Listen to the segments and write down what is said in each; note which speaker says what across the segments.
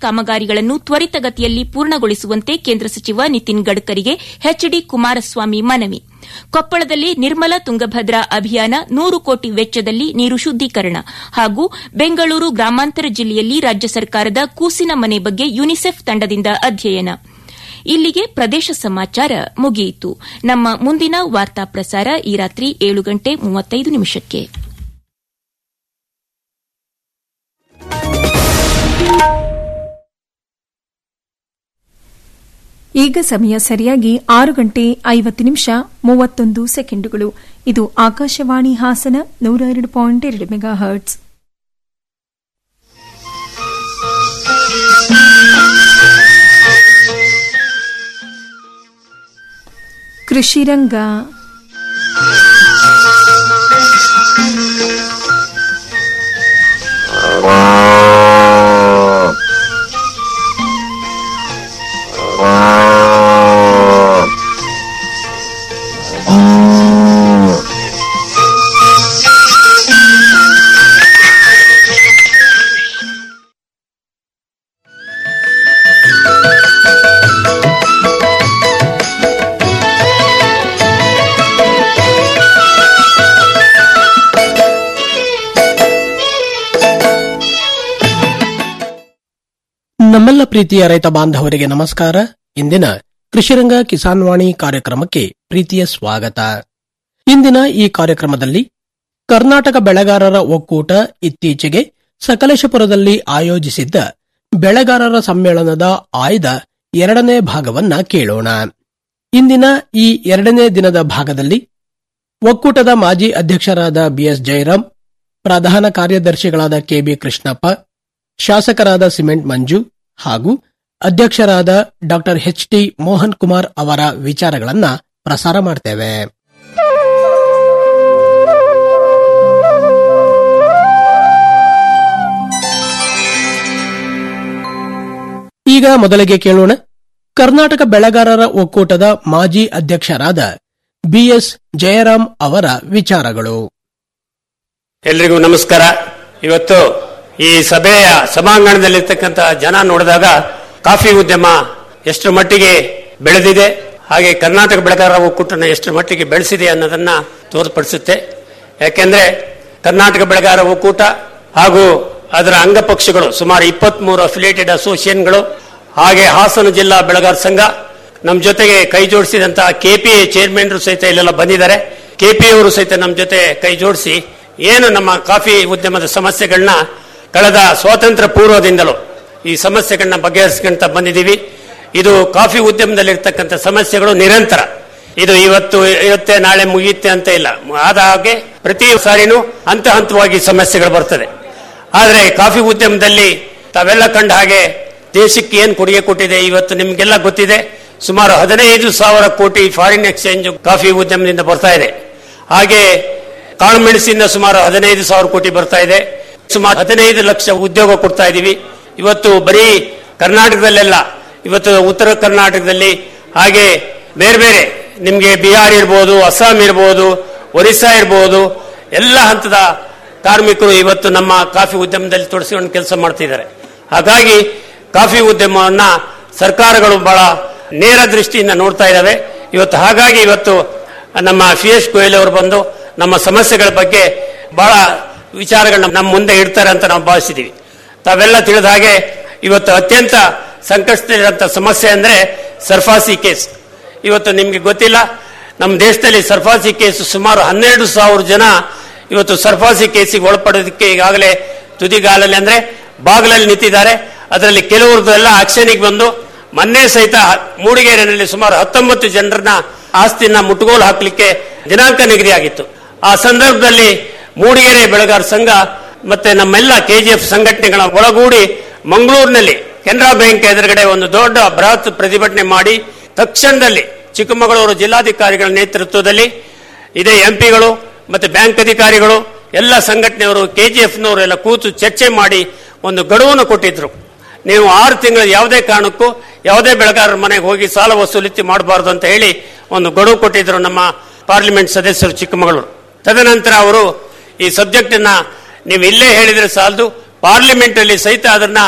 Speaker 1: ಕಾಮಗಾರಿಗಳನ್ನು ತ್ವರಿತಗತಿಯಲ್ಲಿ ಪೂರ್ಣಗೊಳಿಸುವಂತೆ ಕೇಂದ್ರ ಸಚಿವ ನಿತಿನ್ ಗಡ್ಕರಿಗೆ ಎಚ್ಡಿ ಕುಮಾರಸ್ವಾಮಿ ಮನವಿ ಕೊಪ್ಪಳದಲ್ಲಿ ನಿರ್ಮಲ ತುಂಗಭದ್ರಾ ಅಭಿಯಾನ ನೂರು ಕೋಟಿ ವೆಚ್ಚದಲ್ಲಿ ನೀರು ಶುದ್ದೀಕರಣ ಹಾಗೂ ಬೆಂಗಳೂರು ಗ್ರಾಮಾಂತರ ಜಿಲ್ಲೆಯಲ್ಲಿ ರಾಜ್ಯ ಸರ್ಕಾರದ ಕೂಸಿನ ಮನೆ ಬಗ್ಗೆ ಯುನಿಸೆಫ್ ತಂಡದಿಂದ ಅಧ್ಯಯನ ಇಲ್ಲಿಗೆ ಪ್ರದೇಶ ಸಮಾಚಾರ ಮುಗಿಯಿತು ನಮ್ಮ ಮುಂದಿನ ವಾರ್ತಾ ಪ್ರಸಾರ ಈ ರಾತ್ರಿ ಏಳು ಗಂಟೆ ಮೂವತ್ತೈದು ನಿಮಿಷಕ್ಕೆ
Speaker 2: ಈಗ ಸಮಯ ಸರಿಯಾಗಿ ಆರು ಗಂಟೆ ಐವತ್ತು ನಿಮಿಷ ಮೂವತ್ತೊಂದು ಸೆಕೆಂಡುಗಳು ಇದು ಆಕಾಶವಾಣಿ ಹಾಸನ ನೂರ ಎರಡು ಪಾಯಿಂಟ್ ಎರಡು ಮೆಗಾ ಹರ್ಟ್ಸ್ ಕೃಷಿರಂಗ
Speaker 3: ನಮ್ಮೆಲ್ಲ ಪ್ರೀತಿಯ ರೈತ ಬಾಂಧವರಿಗೆ ನಮಸ್ಕಾರ ಇಂದಿನ ಕೃಷಿರಂಗ ಕಿಸಾನ್ ವಾಣಿ ಕಾರ್ಯಕ್ರಮಕ್ಕೆ ಪ್ರೀತಿಯ ಸ್ವಾಗತ ಇಂದಿನ ಈ ಕಾರ್ಯಕ್ರಮದಲ್ಲಿ ಕರ್ನಾಟಕ ಬೆಳೆಗಾರರ ಒಕ್ಕೂಟ ಇತ್ತೀಚೆಗೆ ಸಕಲೇಶಪುರದಲ್ಲಿ ಆಯೋಜಿಸಿದ್ದ ಬೆಳೆಗಾರರ ಸಮ್ಮೇಳನದ ಆಯ್ದ ಎರಡನೇ ಭಾಗವನ್ನ ಕೇಳೋಣ ಇಂದಿನ ಈ ಎರಡನೇ ದಿನದ ಭಾಗದಲ್ಲಿ ಒಕ್ಕೂಟದ ಮಾಜಿ ಅಧ್ಯಕ್ಷರಾದ ಬಿಎಸ್ ಜಯರಾಮ್ ಪ್ರಧಾನ ಕಾರ್ಯದರ್ಶಿಗಳಾದ ಕೆಬಿ ಕೃಷ್ಣಪ್ಪ ಶಾಸಕರಾದ ಸಿಮೆಂಟ್ ಮಂಜು ಹಾಗೂ ಅಧ್ಯಕ್ಷರಾದ doctor H T Mohan Kumar ಅವರ ವಿಚಾರಗಳನ್ನ ಪ್ರಸಾರ ಮಾಡ್ತೇವೆ ಈಗ ಮೊದಲಿಗೆ ಕೇಳೋಣ ಕರ್ನಾಟಕ ಬೆಳೆಗಾರರ ಒಕ್ಕೂಟದ ಮಾಜಿ ಅಧ್ಯಕ್ಷರಾದ ಬಿಎಸ್ ಜಯರಾಮ್ ಅವರ ವಿಚಾರಗಳು
Speaker 4: ಎಲ್ರಿಗೂ ನಮಸ್ಕಾರ ಇವತ್ತು ಈ ಸಭೆಯ ಸಭಾಂಗಣದಲ್ಲಿರ್ತಕ್ಕಂಥ ಜನ ನೋಡಿದಾಗ ಕಾಫಿ ಉದ್ಯಮ ಎಷ್ಟು ಮಟ್ಟಿಗೆ ಬೆಳೆದಿದೆ ಹಾಗೆ ಕರ್ನಾಟಕ ಬೆಳೆಗಾರರ ಒಕ್ಕೂಟನ ಎಷ್ಟು ಮಟ್ಟಿಗೆ ಬೆಳೆಸಿದೆ ಅನ್ನೋದನ್ನ ತೋರ್ಪಡಿಸುತ್ತೆ ಯಾಕೆಂದ್ರೆ ಕರ್ನಾಟಕ ಬೆಳೆಗಾರರ ಒಕ್ಕೂಟ ಹಾಗೂ ಅದರ ಅಂಗಪಕ್ಷಗಳು ಸುಮಾರು ಇಪ್ಪತ್ಮೂರು ಅಫಿಲಿಯೇಟೆಡ್ ಅಸೋಸಿಯೇಷನ್ಗಳು ಹಾಗೆ ಹಾಸನ ಜಿಲ್ಲಾ ಬೆಳೆಗಾರ ಸಂಘ ನಮ್ಮ ಜೊತೆಗೆ ಕೈ ಜೋಡಿಸಿದಂತಹ ಕೆಪಿಎ ಚೇರ್ಮನ್ರು ಸಹಿತ ಇಲ್ಲೆಲ್ಲ ಬಂದಿದ್ದಾರೆ ಕೆಪಿ ಅವರು ಸಹಿತ ನಮ್ಮ ಜೊತೆ ಕೈ ಜೋಡಿಸಿ ಏನು ನಮ್ಮ ಕಾಫಿ ಉದ್ಯಮದ ಸಮಸ್ಯೆಗಳನ್ನ ಕಳೆದ ಸ್ವಾತಂತ್ರ್ಯ ಪೂರ್ವದಿಂದಲೂ ಈ ಸಮಸ್ಯೆಗಳನ್ನ ಬಗೆಹರಿಸ್ಕೊಂತ ಬಂದಿದ್ದೀವಿ ಇದು ಕಾಫಿ ಉದ್ಯಮದಲ್ಲಿರ್ತಕ್ಕಂಥ ಸಮಸ್ಯೆಗಳು ನಿರಂತರ ಇದು ಇವತ್ತು ಇರುತ್ತೆ ನಾಳೆ ಮುಗಿಯುತ್ತೆ ಅಂತ ಇಲ್ಲ ಆದ ಹಾಗೆ ಪ್ರತಿ ಸಾರಿನೂ ಹಂತ ಹಂತವಾಗಿ ಸಮಸ್ಯೆಗಳು ಬರ್ತದೆ ಆದರೆ ಕಾಫಿ ಉದ್ಯಮದಲ್ಲಿ ತಾವೆಲ್ಲ ಕಂಡ ಹಾಗೆ ದೇಶಕ್ಕೆ ಏನು ಕೊಡುಗೆ ಕೊಟ್ಟಿದೆ ಇವತ್ತು ನಿಮ್ಗೆಲ್ಲ ಗೊತ್ತಿದೆ ಸುಮಾರು ಹದಿನೈದು ಸಾವಿರ ಕೋಟಿ ಫಾರಿನ್ ಎಕ್ಸ್ಚೇಂಜ್ ಕಾಫಿ ಉದ್ಯಮದಿಂದ ಬರ್ತಾ ಇದೆ ಹಾಗೆ ಕಾಳುಮೆಣಸಿಂದ ಸುಮಾರು ಹದಿನೈದು ಸಾವಿರ ಕೋಟಿ ಬರ್ತಾ ಇದೆ ಸುಮಾರು ಹದಿನೈದು ಲಕ್ಷ ಉದ್ಯೋಗ ಕೊಡ್ತಾ ಇದೀವಿ ಇವತ್ತು ಬರೀ ಕರ್ನಾಟಕದಲ್ಲೆಲ್ಲ ಇವತ್ತು ಉತ್ತರ ಕರ್ನಾಟಕದಲ್ಲಿ ಹಾಗೆ ಬೇರೆ ಬೇರೆ ನಿಮಗೆ ಬಿಹಾರ್ ಇರ್ಬೋದು ಅಸ್ಸಾಂ ಇರ್ಬೋದು ಒರಿಸ್ಸಾ ಇರ್ಬೋದು ಎಲ್ಲ ಹಂತದ ಕಾರ್ಮಿಕರು ಇವತ್ತು ನಮ್ಮ ಕಾಫಿ ಉದ್ಯಮದಲ್ಲಿ ತೊಡಗಿಸಿಕೊಂಡು ಕೆಲಸ ಮಾಡ್ತಿದ್ದಾರೆ ಹಾಗಾಗಿ ಕಾಫಿ ಉದ್ಯಮವನ್ನ ಸರ್ಕಾರಗಳು ಬಹಳ ನೇರ ದೃಷ್ಟಿಯಿಂದ ನೋಡ್ತಾ ಇದ್ದಾವೆ ಇವತ್ತು ಹಾಗಾಗಿ ಇವತ್ತು ನಮ್ಮ ಪಿಯೂಷ್ ಗೋಯಲ್ ಅವರು ಬಂದು ನಮ್ಮ ಸಮಸ್ಯೆಗಳ ಬಗ್ಗೆ ಬಹಳ ವಿಚಾರಗಳನ್ನ ನಮ್ಮ ಮುಂದೆ ಇಡ್ತಾರೆ ಅಂತ ನಾವು ಭಾವಿಸಿದ್ದೀವಿ ತಾವೆಲ್ಲ ತಿಳಿದ ಹಾಗೆ ಇವತ್ತು ಅತ್ಯಂತ ಸಂಕಷ್ಟದಲ್ಲಿರುವಂತಹ ಸಮಸ್ಯೆ ಅಂದ್ರೆ ಸರ್ಫಾಸಿ ಕೇಸ್ ಇವತ್ತು ನಿಮ್ಗೆ ಗೊತ್ತಿಲ್ಲ ನಮ್ಮ ದೇಶದಲ್ಲಿ ಸರ್ಫಾಸಿ ಕೇಸ್ ಸುಮಾರು ಹನ್ನೆರಡು ಸಾವಿರ ಜನ ಇವತ್ತು ಸರ್ಫಾಸಿ ಕೇಸಿಗೆ ಒಳಪಡೋದಕ್ಕೆ ಈಗಾಗಲೇ ತುದಿಗಾಲಲ್ಲಿ ಅಂದ್ರೆ ಬಾಗಿಲಲ್ಲಿ ನಿಂತಿದ್ದಾರೆ ಅದರಲ್ಲಿ ಕೆಲವ್ರದ್ದು ಎಲ್ಲ ಆಕ್ಷನಿಗೆ ಬಂದು ಮೊನ್ನೆ ಸಹಿತ ಮೂಡಿಗೆರೆಯಲ್ಲಿ ಸುಮಾರು ಹತ್ತೊಂಬತ್ತು ಜನರನ್ನ ಆಸ್ತಿನ ಮುಟ್ಟುಗೋಲು ಹಾಕಲಿಕ್ಕೆ ದಿನಾಂಕ ನಿಗದಿಯಾಗಿತ್ತು ಆ ಸಂದರ್ಭದಲ್ಲಿ ಮೂಡಿಗೆರೆ ಬೆಳೆಗಾರ ಸಂಘ ಮತ್ತೆ ನಮ್ಮೆಲ್ಲ ಕೆಜಿಎಫ್ ಸಂಘಟನೆಗಳ ಒಳಗೂಡಿ ಮಂಗಳೂರಿನಲ್ಲಿ ಕೆನರಾ ಬ್ಯಾಂಕ್ ಎದುರುಗಡೆ ಒಂದು ದೊಡ್ಡ ಬೃಹತ್ ಪ್ರತಿಭಟನೆ ಮಾಡಿ ತಕ್ಷಣದಲ್ಲಿ ಚಿಕ್ಕಮಗಳೂರು ಜಿಲ್ಲಾಧಿಕಾರಿಗಳ ನೇತೃತ್ವದಲ್ಲಿ ಇದೇ ಎಂಪಿಗಳು ಮತ್ತೆ ಬ್ಯಾಂಕ್ ಅಧಿಕಾರಿಗಳು ಎಲ್ಲ ಸಂಘಟನೆಯವರು ಕೆಜಿಎಫ್ನವರು ಎಲ್ಲ ಕೂತು ಚರ್ಚೆ ಮಾಡಿ ಒಂದು ಗಡುವನ್ನು ಕೊಟ್ಟಿದ್ರು ನೀವು ಆರು ತಿಂಗಳ ಯಾವುದೇ ಕಾರಣಕ್ಕೂ ಯಾವುದೇ ಬೆಳೆಗಾರರ ಮನೆಗೆ ಹೋಗಿ ಸಾಲ ವಸೂಲಿತಿ ಮಾಡಬಾರದು ಅಂತ ಹೇಳಿ ಒಂದು ಗಡುವು ಕೊಟ್ಟಿದ್ರು ನಮ್ಮ ಪಾರ್ಲಿಮೆಂಟ್ ಸದಸ್ಯರು ಚಿಕ್ಕಮಗಳೂರು ತದನಂತರ ಅವರು ಈ ಸಬ್ಜೆಕ್ಟ್ ಅನ್ನ ನೀವು ಇಲ್ಲೇ ಹೇಳಿದ್ರೆ ಸಾಲದು ಪಾರ್ಲಿಮೆಂಟ್ ಅಲ್ಲಿ ಸಹಿತ ಅದನ್ನ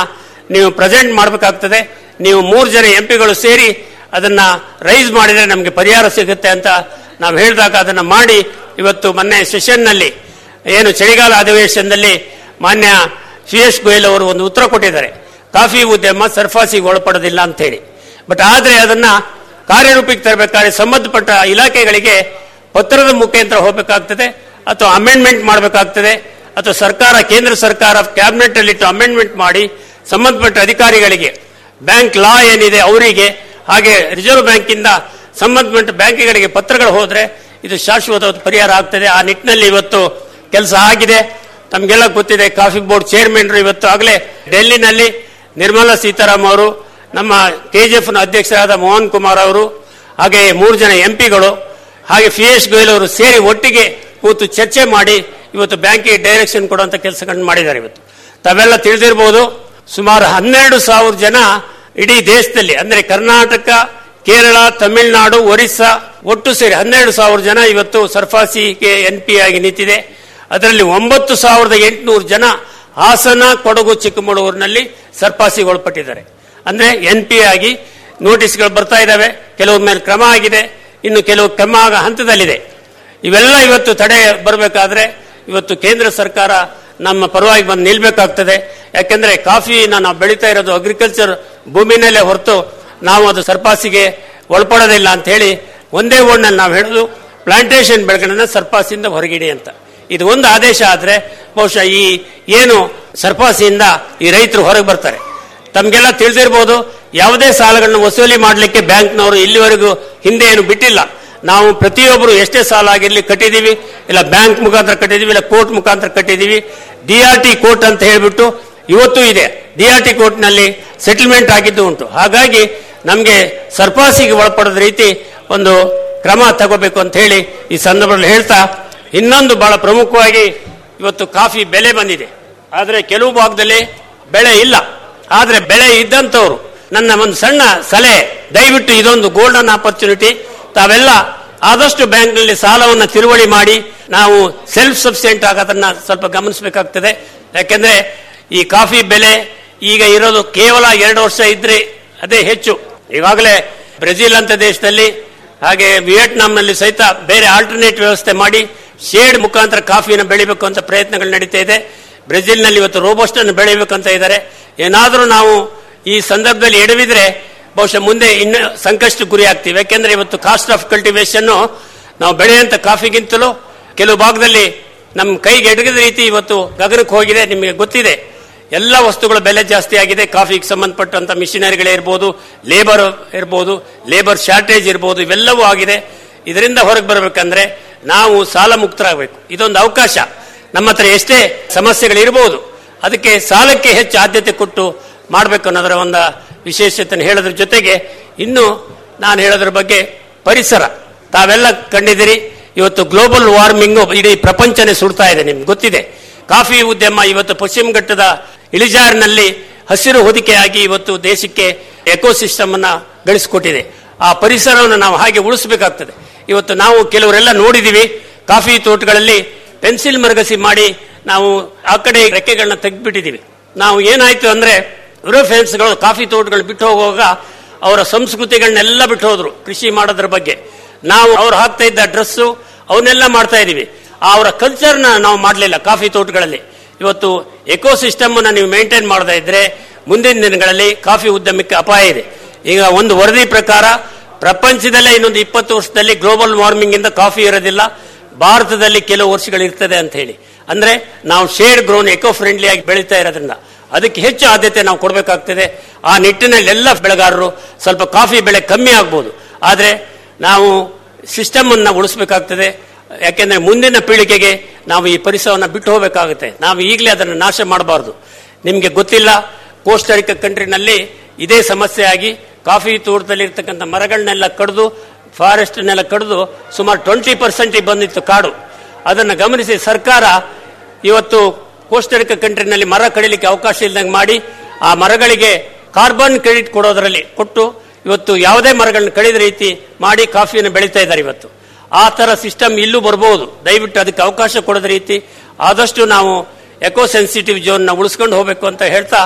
Speaker 4: ನೀವು ಪ್ರೆಸೆಂಟ್ ಮಾಡಬೇಕಾಗ್ತದೆ ನೀವು ಮೂರು ಜನ ಎಂಪಿಗಳು ಸೇರಿ ಅದನ್ನ ರೈಸ್ ಮಾಡಿದ್ರೆ ನಮಗೆ ಪರಿಹಾರ ಸಿಗುತ್ತೆ ಅಂತ ನಾವು ಹೇಳಿದಾಗ ಅದನ್ನ ಮಾಡಿ ಇವತ್ತು ಮೊನ್ನೆ ಸೆಷನ್ನಲ್ಲಿ ಏನು ಚಳಿಗಾಲ ಅಧಿವೇಶನದಲ್ಲಿ ಮಾನ್ಯ ಪಿಯೂಷ್ ಗೋಯಲ್ ಅವರು ಒಂದು ಉತ್ತರ ಕೊಟ್ಟಿದ್ದಾರೆ ಕಾಫಿ ಉದ್ಯಮ ಸರ್ಫಾಸಿಗೆ ಒಳಪಡೋದಿಲ್ಲ ಅಂತ ಹೇಳಿ ಬಟ್ ಆದ್ರೆ ಅದನ್ನ ಕಾರ್ಯರೂಪಕ್ಕೆ ತರಬೇಕಾದ್ರೆ ಸಂಬಂಧಪಟ್ಟ ಇಲಾಖೆಗಳಿಗೆ ಪತ್ರದ ಮುಖಾಂತರ ಹೋಗಬೇಕಾಗ್ತದೆ ಅಥವಾ ಅಮೆಂಡ್ಮೆಂಟ್ ಮಾಡಬೇಕಾಗ್ತದೆ ಅಥವಾ ಸರ್ಕಾರ ಕೇಂದ್ರ ಸರ್ಕಾರ ಕ್ಯಾಬಿನೆಟ್ ಅಲ್ಲಿ ಅಮೆಂಡ್ಮೆಂಟ್ ಮಾಡಿ ಸಂಬಂಧಪಟ್ಟ ಅಧಿಕಾರಿಗಳಿಗೆ ಬ್ಯಾಂಕ್ ಲಾ ಏನಿದೆ ಅವರಿಗೆ ಹಾಗೆ ರಿಸರ್ವ್ ಬ್ಯಾಂಕ್ ಇಂದ ಸಂಬಂಧಪಟ್ಟ ಬ್ಯಾಂಕ್ಗಳಿಗೆ ಪತ್ರಗಳು ಹೋದ್ರೆ ಇದು ಶಾಶ್ವತ ಪರಿಹಾರ ಆಗ್ತದೆ ಆ ನಿಟ್ಟಿನಲ್ಲಿ ಇವತ್ತು ಕೆಲಸ ಆಗಿದೆ ತಮಗೆಲ್ಲ ಗೊತ್ತಿದೆ ಕಾಫಿ ಬೋರ್ಡ್ ಚೇರ್ಮನ್ ಇವತ್ತು ಆಗಲೇ ಡೆಲ್ಲಿನಲ್ಲಿ ನಿರ್ಮಲಾ ಸೀತಾರಾಮ್ ಅವರು ನಮ್ಮ ಕೆಜಿಎಫ್ ನ ಅಧ್ಯಕ್ಷರಾದ ಮೋಹನ್ ಕುಮಾರ್ ಅವರು ಹಾಗೆ ಮೂರು ಜನ ಎಂಪಿಗಳು ಹಾಗೆ ಪಿಯೂಷ್ ಗೋಯಲ್ ಅವರು ಸೇರಿ ಒಟ್ಟಿಗೆ ಕೂತು ಚರ್ಚೆ ಮಾಡಿ ಇವತ್ತು ಬ್ಯಾಂಕಿಗೆ ಡೈರೆಕ್ಷನ್ ಕೊಡುವಂತ ಕೆಲಸಗಳನ್ನು ಮಾಡಿದ್ದಾರೆ ಇವತ್ತು ತಾವೆಲ್ಲ ತಿಳಿದಿರಬಹುದು ಸುಮಾರು ಹನ್ನೆರಡು ಸಾವಿರ ಜನ ಇಡೀ ದೇಶದಲ್ಲಿ ಅಂದ್ರೆ ಕರ್ನಾಟಕ ಕೇರಳ ತಮಿಳುನಾಡು ಒರಿಸ್ಸಾ ಒಟ್ಟು ಸೇರಿ ಹನ್ನೆರಡು ಸಾವಿರ ಜನ ಇವತ್ತು ಸರ್ಫಾಸಿಗೆ ಎನ್ ಪಿ ಆಗಿ ನಿಂತಿದೆ ಅದರಲ್ಲಿ ಒಂಬತ್ತು ಸಾವಿರದ ಎಂಟುನೂರು ಜನ ಹಾಸನ ಕೊಡಗು ಚಿಕ್ಕಮಗಳೂರಿನಲ್ಲಿ ಸರ್ಫಾಸಿಗೆ ಒಳಪಟ್ಟಿದ್ದಾರೆ ಅಂದ್ರೆ ಎನ್ ಪಿ ಆಗಿ ನೋಟಿಸ್ಗಳು ಬರ್ತಾ ಇದ್ದಾವೆ ಕೆಲವು ಮೇಲೆ ಕ್ರಮ ಆಗಿದೆ ಇನ್ನು ಕೆಲವು ಕ್ರಮ ಆಗ ಹಂತದಲ್ಲಿದೆ ಇವೆಲ್ಲ ಇವತ್ತು ತಡೆ ಬರಬೇಕಾದ್ರೆ ಇವತ್ತು ಕೇಂದ್ರ ಸರ್ಕಾರ ನಮ್ಮ ಪರವಾಗಿ ಬಂದು ನಿಲ್ಬೇಕಾಗ್ತದೆ ಯಾಕೆಂದ್ರೆ ಕಾಫಿನ ನಾವು ಬೆಳೀತಾ ಇರೋದು ಅಗ್ರಿಕಲ್ಚರ್ ಭೂಮಿನಲ್ಲೇ ಹೊರತು ನಾವು ಅದು ಸರ್ಪಾಸಿಗೆ ಒಳಪಡೋದಿಲ್ಲ ಅಂತ ಹೇಳಿ ಒಂದೇ ಓಡ್ನಲ್ಲಿ ನಾವು ಹೇಳೋದು ಪ್ಲಾಂಟೇಶನ್ ಬೆಳೆಗಳನ್ನ ಸರ್ಪಾಸಿಂದ ಹೊರಗಿಡಿ ಅಂತ ಇದು ಒಂದು ಆದೇಶ ಆದ್ರೆ ಬಹುಶಃ ಈ ಏನು ಸರ್ಪಾಸಿಯಿಂದ ಈ ರೈತರು ಹೊರಗೆ ಬರ್ತಾರೆ ತಮ್ಗೆಲ್ಲ ತಿಳಿದಿರ್ಬೋದು ಯಾವುದೇ ಸಾಲಗಳನ್ನು ವಸೂಲಿ ಮಾಡಲಿಕ್ಕೆ ಬ್ಯಾಂಕ್ನವರು ಇಲ್ಲಿವರೆಗೂ ಹಿಂದೆ ಏನು ಬಿಟ್ಟಿಲ್ಲ ನಾವು ಪ್ರತಿಯೊಬ್ಬರು ಎಷ್ಟೇ ಸಾಲ ಆಗಿರ್ಲಿ ಕಟ್ಟಿದೀವಿ ಇಲ್ಲ ಬ್ಯಾಂಕ್ ಮುಖಾಂತರ ಕಟ್ಟಿದೀವಿ ಇಲ್ಲ ಕೋರ್ಟ್ ಮುಖಾಂತರ ಕಟ್ಟಿದೀವಿ ಡಿ ಆರ್ ಟಿ ಕೋರ್ಟ್ ಅಂತ ಹೇಳ್ಬಿಟ್ಟು ಇವತ್ತು ಇದೆ ಡಿ ಆರ್ ಟಿ ಕೋರ್ಟ್ ನಲ್ಲಿ ಸೆಟಲ್ಮೆಂಟ್ ಆಗಿದ್ದು ಉಂಟು ಹಾಗಾಗಿ ನಮಗೆ ಸರ್ಪಾಸಿಗೆ ಒಳಪಡದ ರೀತಿ ಒಂದು ಕ್ರಮ ತಗೋಬೇಕು ಅಂತ ಹೇಳಿ ಈ ಸಂದರ್ಭದಲ್ಲಿ ಹೇಳ್ತಾ ಇನ್ನೊಂದು ಬಹಳ ಪ್ರಮುಖವಾಗಿ ಇವತ್ತು ಕಾಫಿ ಬೆಲೆ ಬಂದಿದೆ ಆದರೆ ಕೆಲವು ಭಾಗದಲ್ಲಿ ಬೆಳೆ ಇಲ್ಲ ಆದ್ರೆ ಬೆಳೆ ಇದ್ದಂತವ್ರು ನನ್ನ ಒಂದು ಸಣ್ಣ ಸಲಹೆ ದಯವಿಟ್ಟು ಇದೊಂದು ಗೋಲ್ಡನ್ ಆಪರ್ಚುನಿಟಿ ತಾವೆಲ್ಲ ಆದಷ್ಟು ಬ್ಯಾಂಕ್ನಲ್ಲಿ ಸಾಲವನ್ನು ತಿರುವಳಿ ಮಾಡಿ ನಾವು ಸೆಲ್ಫ್ ಸಬ್ಸಿಡೆಂಟ್ ಆಗೋದನ್ನ ಸ್ವಲ್ಪ ಗಮನಿಸಬೇಕಾಗ್ತದೆ ಯಾಕೆಂದ್ರೆ ಈ ಕಾಫಿ ಬೆಲೆ ಈಗ ಇರೋದು ಕೇವಲ ಎರಡು ವರ್ಷ ಇದ್ರೆ ಅದೇ ಹೆಚ್ಚು ಈಗಾಗಲೇ ಬ್ರೆಜಿಲ್ ಅಂತ ದೇಶದಲ್ಲಿ ಹಾಗೆ ವಿಯೆಟ್ನಾಂನಲ್ಲಿ ಸಹಿತ ಬೇರೆ ಆಲ್ಟರ್ನೇಟ್ ವ್ಯವಸ್ಥೆ ಮಾಡಿ ಶೇಡ್ ಮುಖಾಂತರ ಕಾಫಿನ ಬೆಳಿಬೇಕು ಅಂತ ಪ್ರಯತ್ನಗಳು ನಡೀತಾ ಇದೆ ಬ್ರೆಜಿಲ್ನಲ್ಲಿ ಇವತ್ತು ರೋಬೋಸ್ಟ್ ಅನ್ನು ಬೆಳಿಬೇಕಂತ ಇದ್ದಾರೆ ಏನಾದರೂ ನಾವು ಈ ಸಂದರ್ಭದಲ್ಲಿ ಎಡವಿದ್ರೆ ಬಹುಶಃ ಮುಂದೆ ಇನ್ನು ಸಂಕಷ್ಟ ಗುರಿ ಆಗ್ತೀವಿ ಯಾಕೆಂದ್ರೆ ಇವತ್ತು ಕಾಸ್ಟ್ ಆಫ್ ಕಲ್ಟಿವೇಶನ್ ನಾವು ಬೆಳೆಯುವಂತ ಕಾಫಿಗಿಂತಲೂ ಕೆಲವು ಭಾಗದಲ್ಲಿ ನಮ್ಮ ಕೈಗೆ ಎಡಗದ ರೀತಿ ಇವತ್ತು ಗಗನಕ್ಕೆ ಹೋಗಿದೆ ನಿಮಗೆ ಗೊತ್ತಿದೆ ಎಲ್ಲ ವಸ್ತುಗಳ ಬೆಲೆ ಜಾಸ್ತಿ ಆಗಿದೆ ಕಾಫಿಗೆ ಸಂಬಂಧಪಟ್ಟಂತ ಮಿಷಿನರಿಗಳೇ ಇರ್ಬೋದು ಲೇಬರ್ ಇರ್ಬೋದು ಲೇಬರ್ ಶಾರ್ಟೇಜ್ ಇರ್ಬೋದು ಇವೆಲ್ಲವೂ ಆಗಿದೆ ಇದರಿಂದ ಹೊರಗೆ ಬರಬೇಕಂದ್ರೆ ನಾವು ಸಾಲ ಮುಕ್ತರಾಗಬೇಕು ಇದೊಂದು ಅವಕಾಶ ನಮ್ಮ ಹತ್ರ ಎಷ್ಟೇ ಸಮಸ್ಯೆಗಳಿರ್ಬೋದು ಅದಕ್ಕೆ ಸಾಲಕ್ಕೆ ಹೆಚ್ಚು ಆದ್ಯತೆ ಕೊಟ್ಟು ಮಾಡಬೇಕು ಅನ್ನೋದರ ಒಂದು ವಿಶೇಷತೆ ಹೇಳೋದ್ರ ಜೊತೆಗೆ ಇನ್ನು ನಾನು ಹೇಳೋದ್ರ ಬಗ್ಗೆ ಪರಿಸರ ತಾವೆಲ್ಲ ಕಂಡಿದ್ದೀರಿ ಇವತ್ತು ಗ್ಲೋಬಲ್ ವಾರ್ಮಿಂಗ್ ಇಡೀ ಪ್ರಪಂಚನೇ ಸುಡ್ತಾ ಇದೆ ನಿಮ್ಗೆ ಗೊತ್ತಿದೆ ಕಾಫಿ ಉದ್ಯಮ ಇವತ್ತು ಪಶ್ಚಿಮ ಘಟ್ಟದ ಇಳಿಜಾರಿನಲ್ಲಿ ಹಸಿರು ಹೊದಿಕೆಯಾಗಿ ಇವತ್ತು ದೇಶಕ್ಕೆ ಎಕೋಸಿಸ್ಟಮ್ ಅನ್ನ ಗಳಿಸಿಕೊಟ್ಟಿದೆ ಆ ಪರಿಸರವನ್ನು ನಾವು ಹಾಗೆ ಉಳಿಸಬೇಕಾಗ್ತದೆ ಇವತ್ತು ನಾವು ಕೆಲವರೆಲ್ಲ ನೋಡಿದೀವಿ ಕಾಫಿ ತೋಟಗಳಲ್ಲಿ ಪೆನ್ಸಿಲ್ ಮರಗಸಿ ಮಾಡಿ ನಾವು ಆ ಕಡೆ ರೆಕ್ಕೆಗಳನ್ನ ತೆಗೆದ್ಬಿಟ್ಟಿದೀವಿ ನಾವು ಏನಾಯ್ತು ಅಂದ್ರೆ ಯುರೋಫೆನ್ಸ್ಗಳು ಕಾಫಿ ತೋಟಗಳು ಬಿಟ್ಟು ಹೋಗುವಾಗ ಅವರ ಸಂಸ್ಕೃತಿಗಳನ್ನೆಲ್ಲ ಬಿಟ್ಟು ಹೋದ್ರು ಕೃಷಿ ಮಾಡೋದ್ರ ಬಗ್ಗೆ ನಾವು ಅವ್ರು ಹಾಕ್ತಾ ಇದ್ದ ಡ್ರೆಸ್ಸು ಅವನ್ನೆಲ್ಲ ಮಾಡ್ತಾ ಇದೀವಿ ಅವರ ಕಲ್ಚರ್ನ ನಾವು ಮಾಡಲಿಲ್ಲ ಕಾಫಿ ತೋಟಗಳಲ್ಲಿ ಇವತ್ತು ಎಕೋಸಿಸ್ಟಮ್ ಅನ್ನ ನೀವು ಮೇಂಟೈನ್ ಮಾಡದೇ ಇದ್ರೆ ಮುಂದಿನ ದಿನಗಳಲ್ಲಿ ಕಾಫಿ ಉದ್ಯಮಕ್ಕೆ ಅಪಾಯ ಇದೆ ಈಗ ಒಂದು ವರದಿ ಪ್ರಕಾರ ಪ್ರಪಂಚದಲ್ಲೇ ಇನ್ನೊಂದು ಇಪ್ಪತ್ತು ವರ್ಷದಲ್ಲಿ ಗ್ಲೋಬಲ್ ವಾರ್ಮಿಂಗ್ ಇಂದ ಕಾಫಿ ಇರೋದಿಲ್ಲ ಭಾರತದಲ್ಲಿ ಕೆಲವು ವರ್ಷಗಳು ಇರ್ತದೆ ಅಂತ ಹೇಳಿ ಅಂದ್ರೆ ನಾವು ಶೇಡ್ ಗ್ರೋನ್ ಎಕೋ ಫ್ರೆಂಡ್ಲಿ ಆಗಿ ಬೆಳೀತಾ ಇರೋದ್ರಿಂದ ಅದಕ್ಕೆ ಹೆಚ್ಚು ಆದ್ಯತೆ ನಾವು ಕೊಡಬೇಕಾಗ್ತದೆ ಆ ನಿಟ್ಟಿನಲ್ಲಿ ಎಲ್ಲ ಬೆಳೆಗಾರರು ಸ್ವಲ್ಪ ಕಾಫಿ ಬೆಳೆ ಕಮ್ಮಿ ಆಗ್ಬೋದು ಆದ್ರೆ ನಾವು ಸಿಸ್ಟಮ್ ಅನ್ನ ಉಳಿಸಬೇಕಾಗ್ತದೆ ಯಾಕೆಂದ್ರೆ ಮುಂದಿನ ಪೀಳಿಗೆಗೆ ನಾವು ಈ ಪರಿಸರವನ್ನು ಬಿಟ್ಟು ಹೋಗಬೇಕಾಗುತ್ತೆ ನಾವು ಈಗಲೇ ಅದನ್ನು ನಾಶ ಮಾಡಬಾರ್ದು ನಿಮಗೆ ಗೊತ್ತಿಲ್ಲ ಕೋಸ್ಟರಿಕ ಕಂಟ್ರಿನಲ್ಲಿ ಇದೇ ಸಮಸ್ಯೆ ಆಗಿ ಕಾಫಿ ತೋಟದಲ್ಲಿ ಇರ್ತಕ್ಕಂಥ ಮರಗಳನ್ನೆಲ್ಲ ಕಡಿದು ಫಾರೆಸ್ಟ್ನೆಲ್ಲ ಕಡಿದು ಸುಮಾರು ಟ್ವೆಂಟಿ ಪರ್ಸೆಂಟ್ ಬಂದಿತ್ತು ಕಾಡು ಅದನ್ನು ಗಮನಿಸಿ ಸರ್ಕಾರ ಇವತ್ತು ಕೋಸ್ಟರಿಕ ಕಂಟ್ರಿನಲ್ಲಿ ಮರ ಕಡಿಲಿಕ್ಕೆ ಅವಕಾಶ ಇಲ್ಲದಂಗೆ ಮಾಡಿ ಆ ಮರಗಳಿಗೆ ಕಾರ್ಬನ್ ಕ್ರೆಡಿಟ್ ಕೊಡೋದ್ರಲ್ಲಿ ಕೊಟ್ಟು ಇವತ್ತು ಯಾವುದೇ ಮರಗಳನ್ನ ಕಡಿದ ರೀತಿ ಮಾಡಿ ಕಾಫಿಯನ್ನು ಬೆಳೀತಾ ಇದ್ದಾರೆ ಇವತ್ತು ಆ ತರ ಸಿಸ್ಟಮ್ ಇಲ್ಲೂ ಬರಬಹುದು ದಯವಿಟ್ಟು ಅದಕ್ಕೆ ಅವಕಾಶ ಕೊಡದ ರೀತಿ ಆದಷ್ಟು ನಾವು ಎಕೋ ಸೆನ್ಸಿಟಿವ್ ಜೋನ್ ನ ಉಳಿಸ್ಕೊಂಡು ಹೋಗಬೇಕು ಅಂತ ಹೇಳ್ತಾ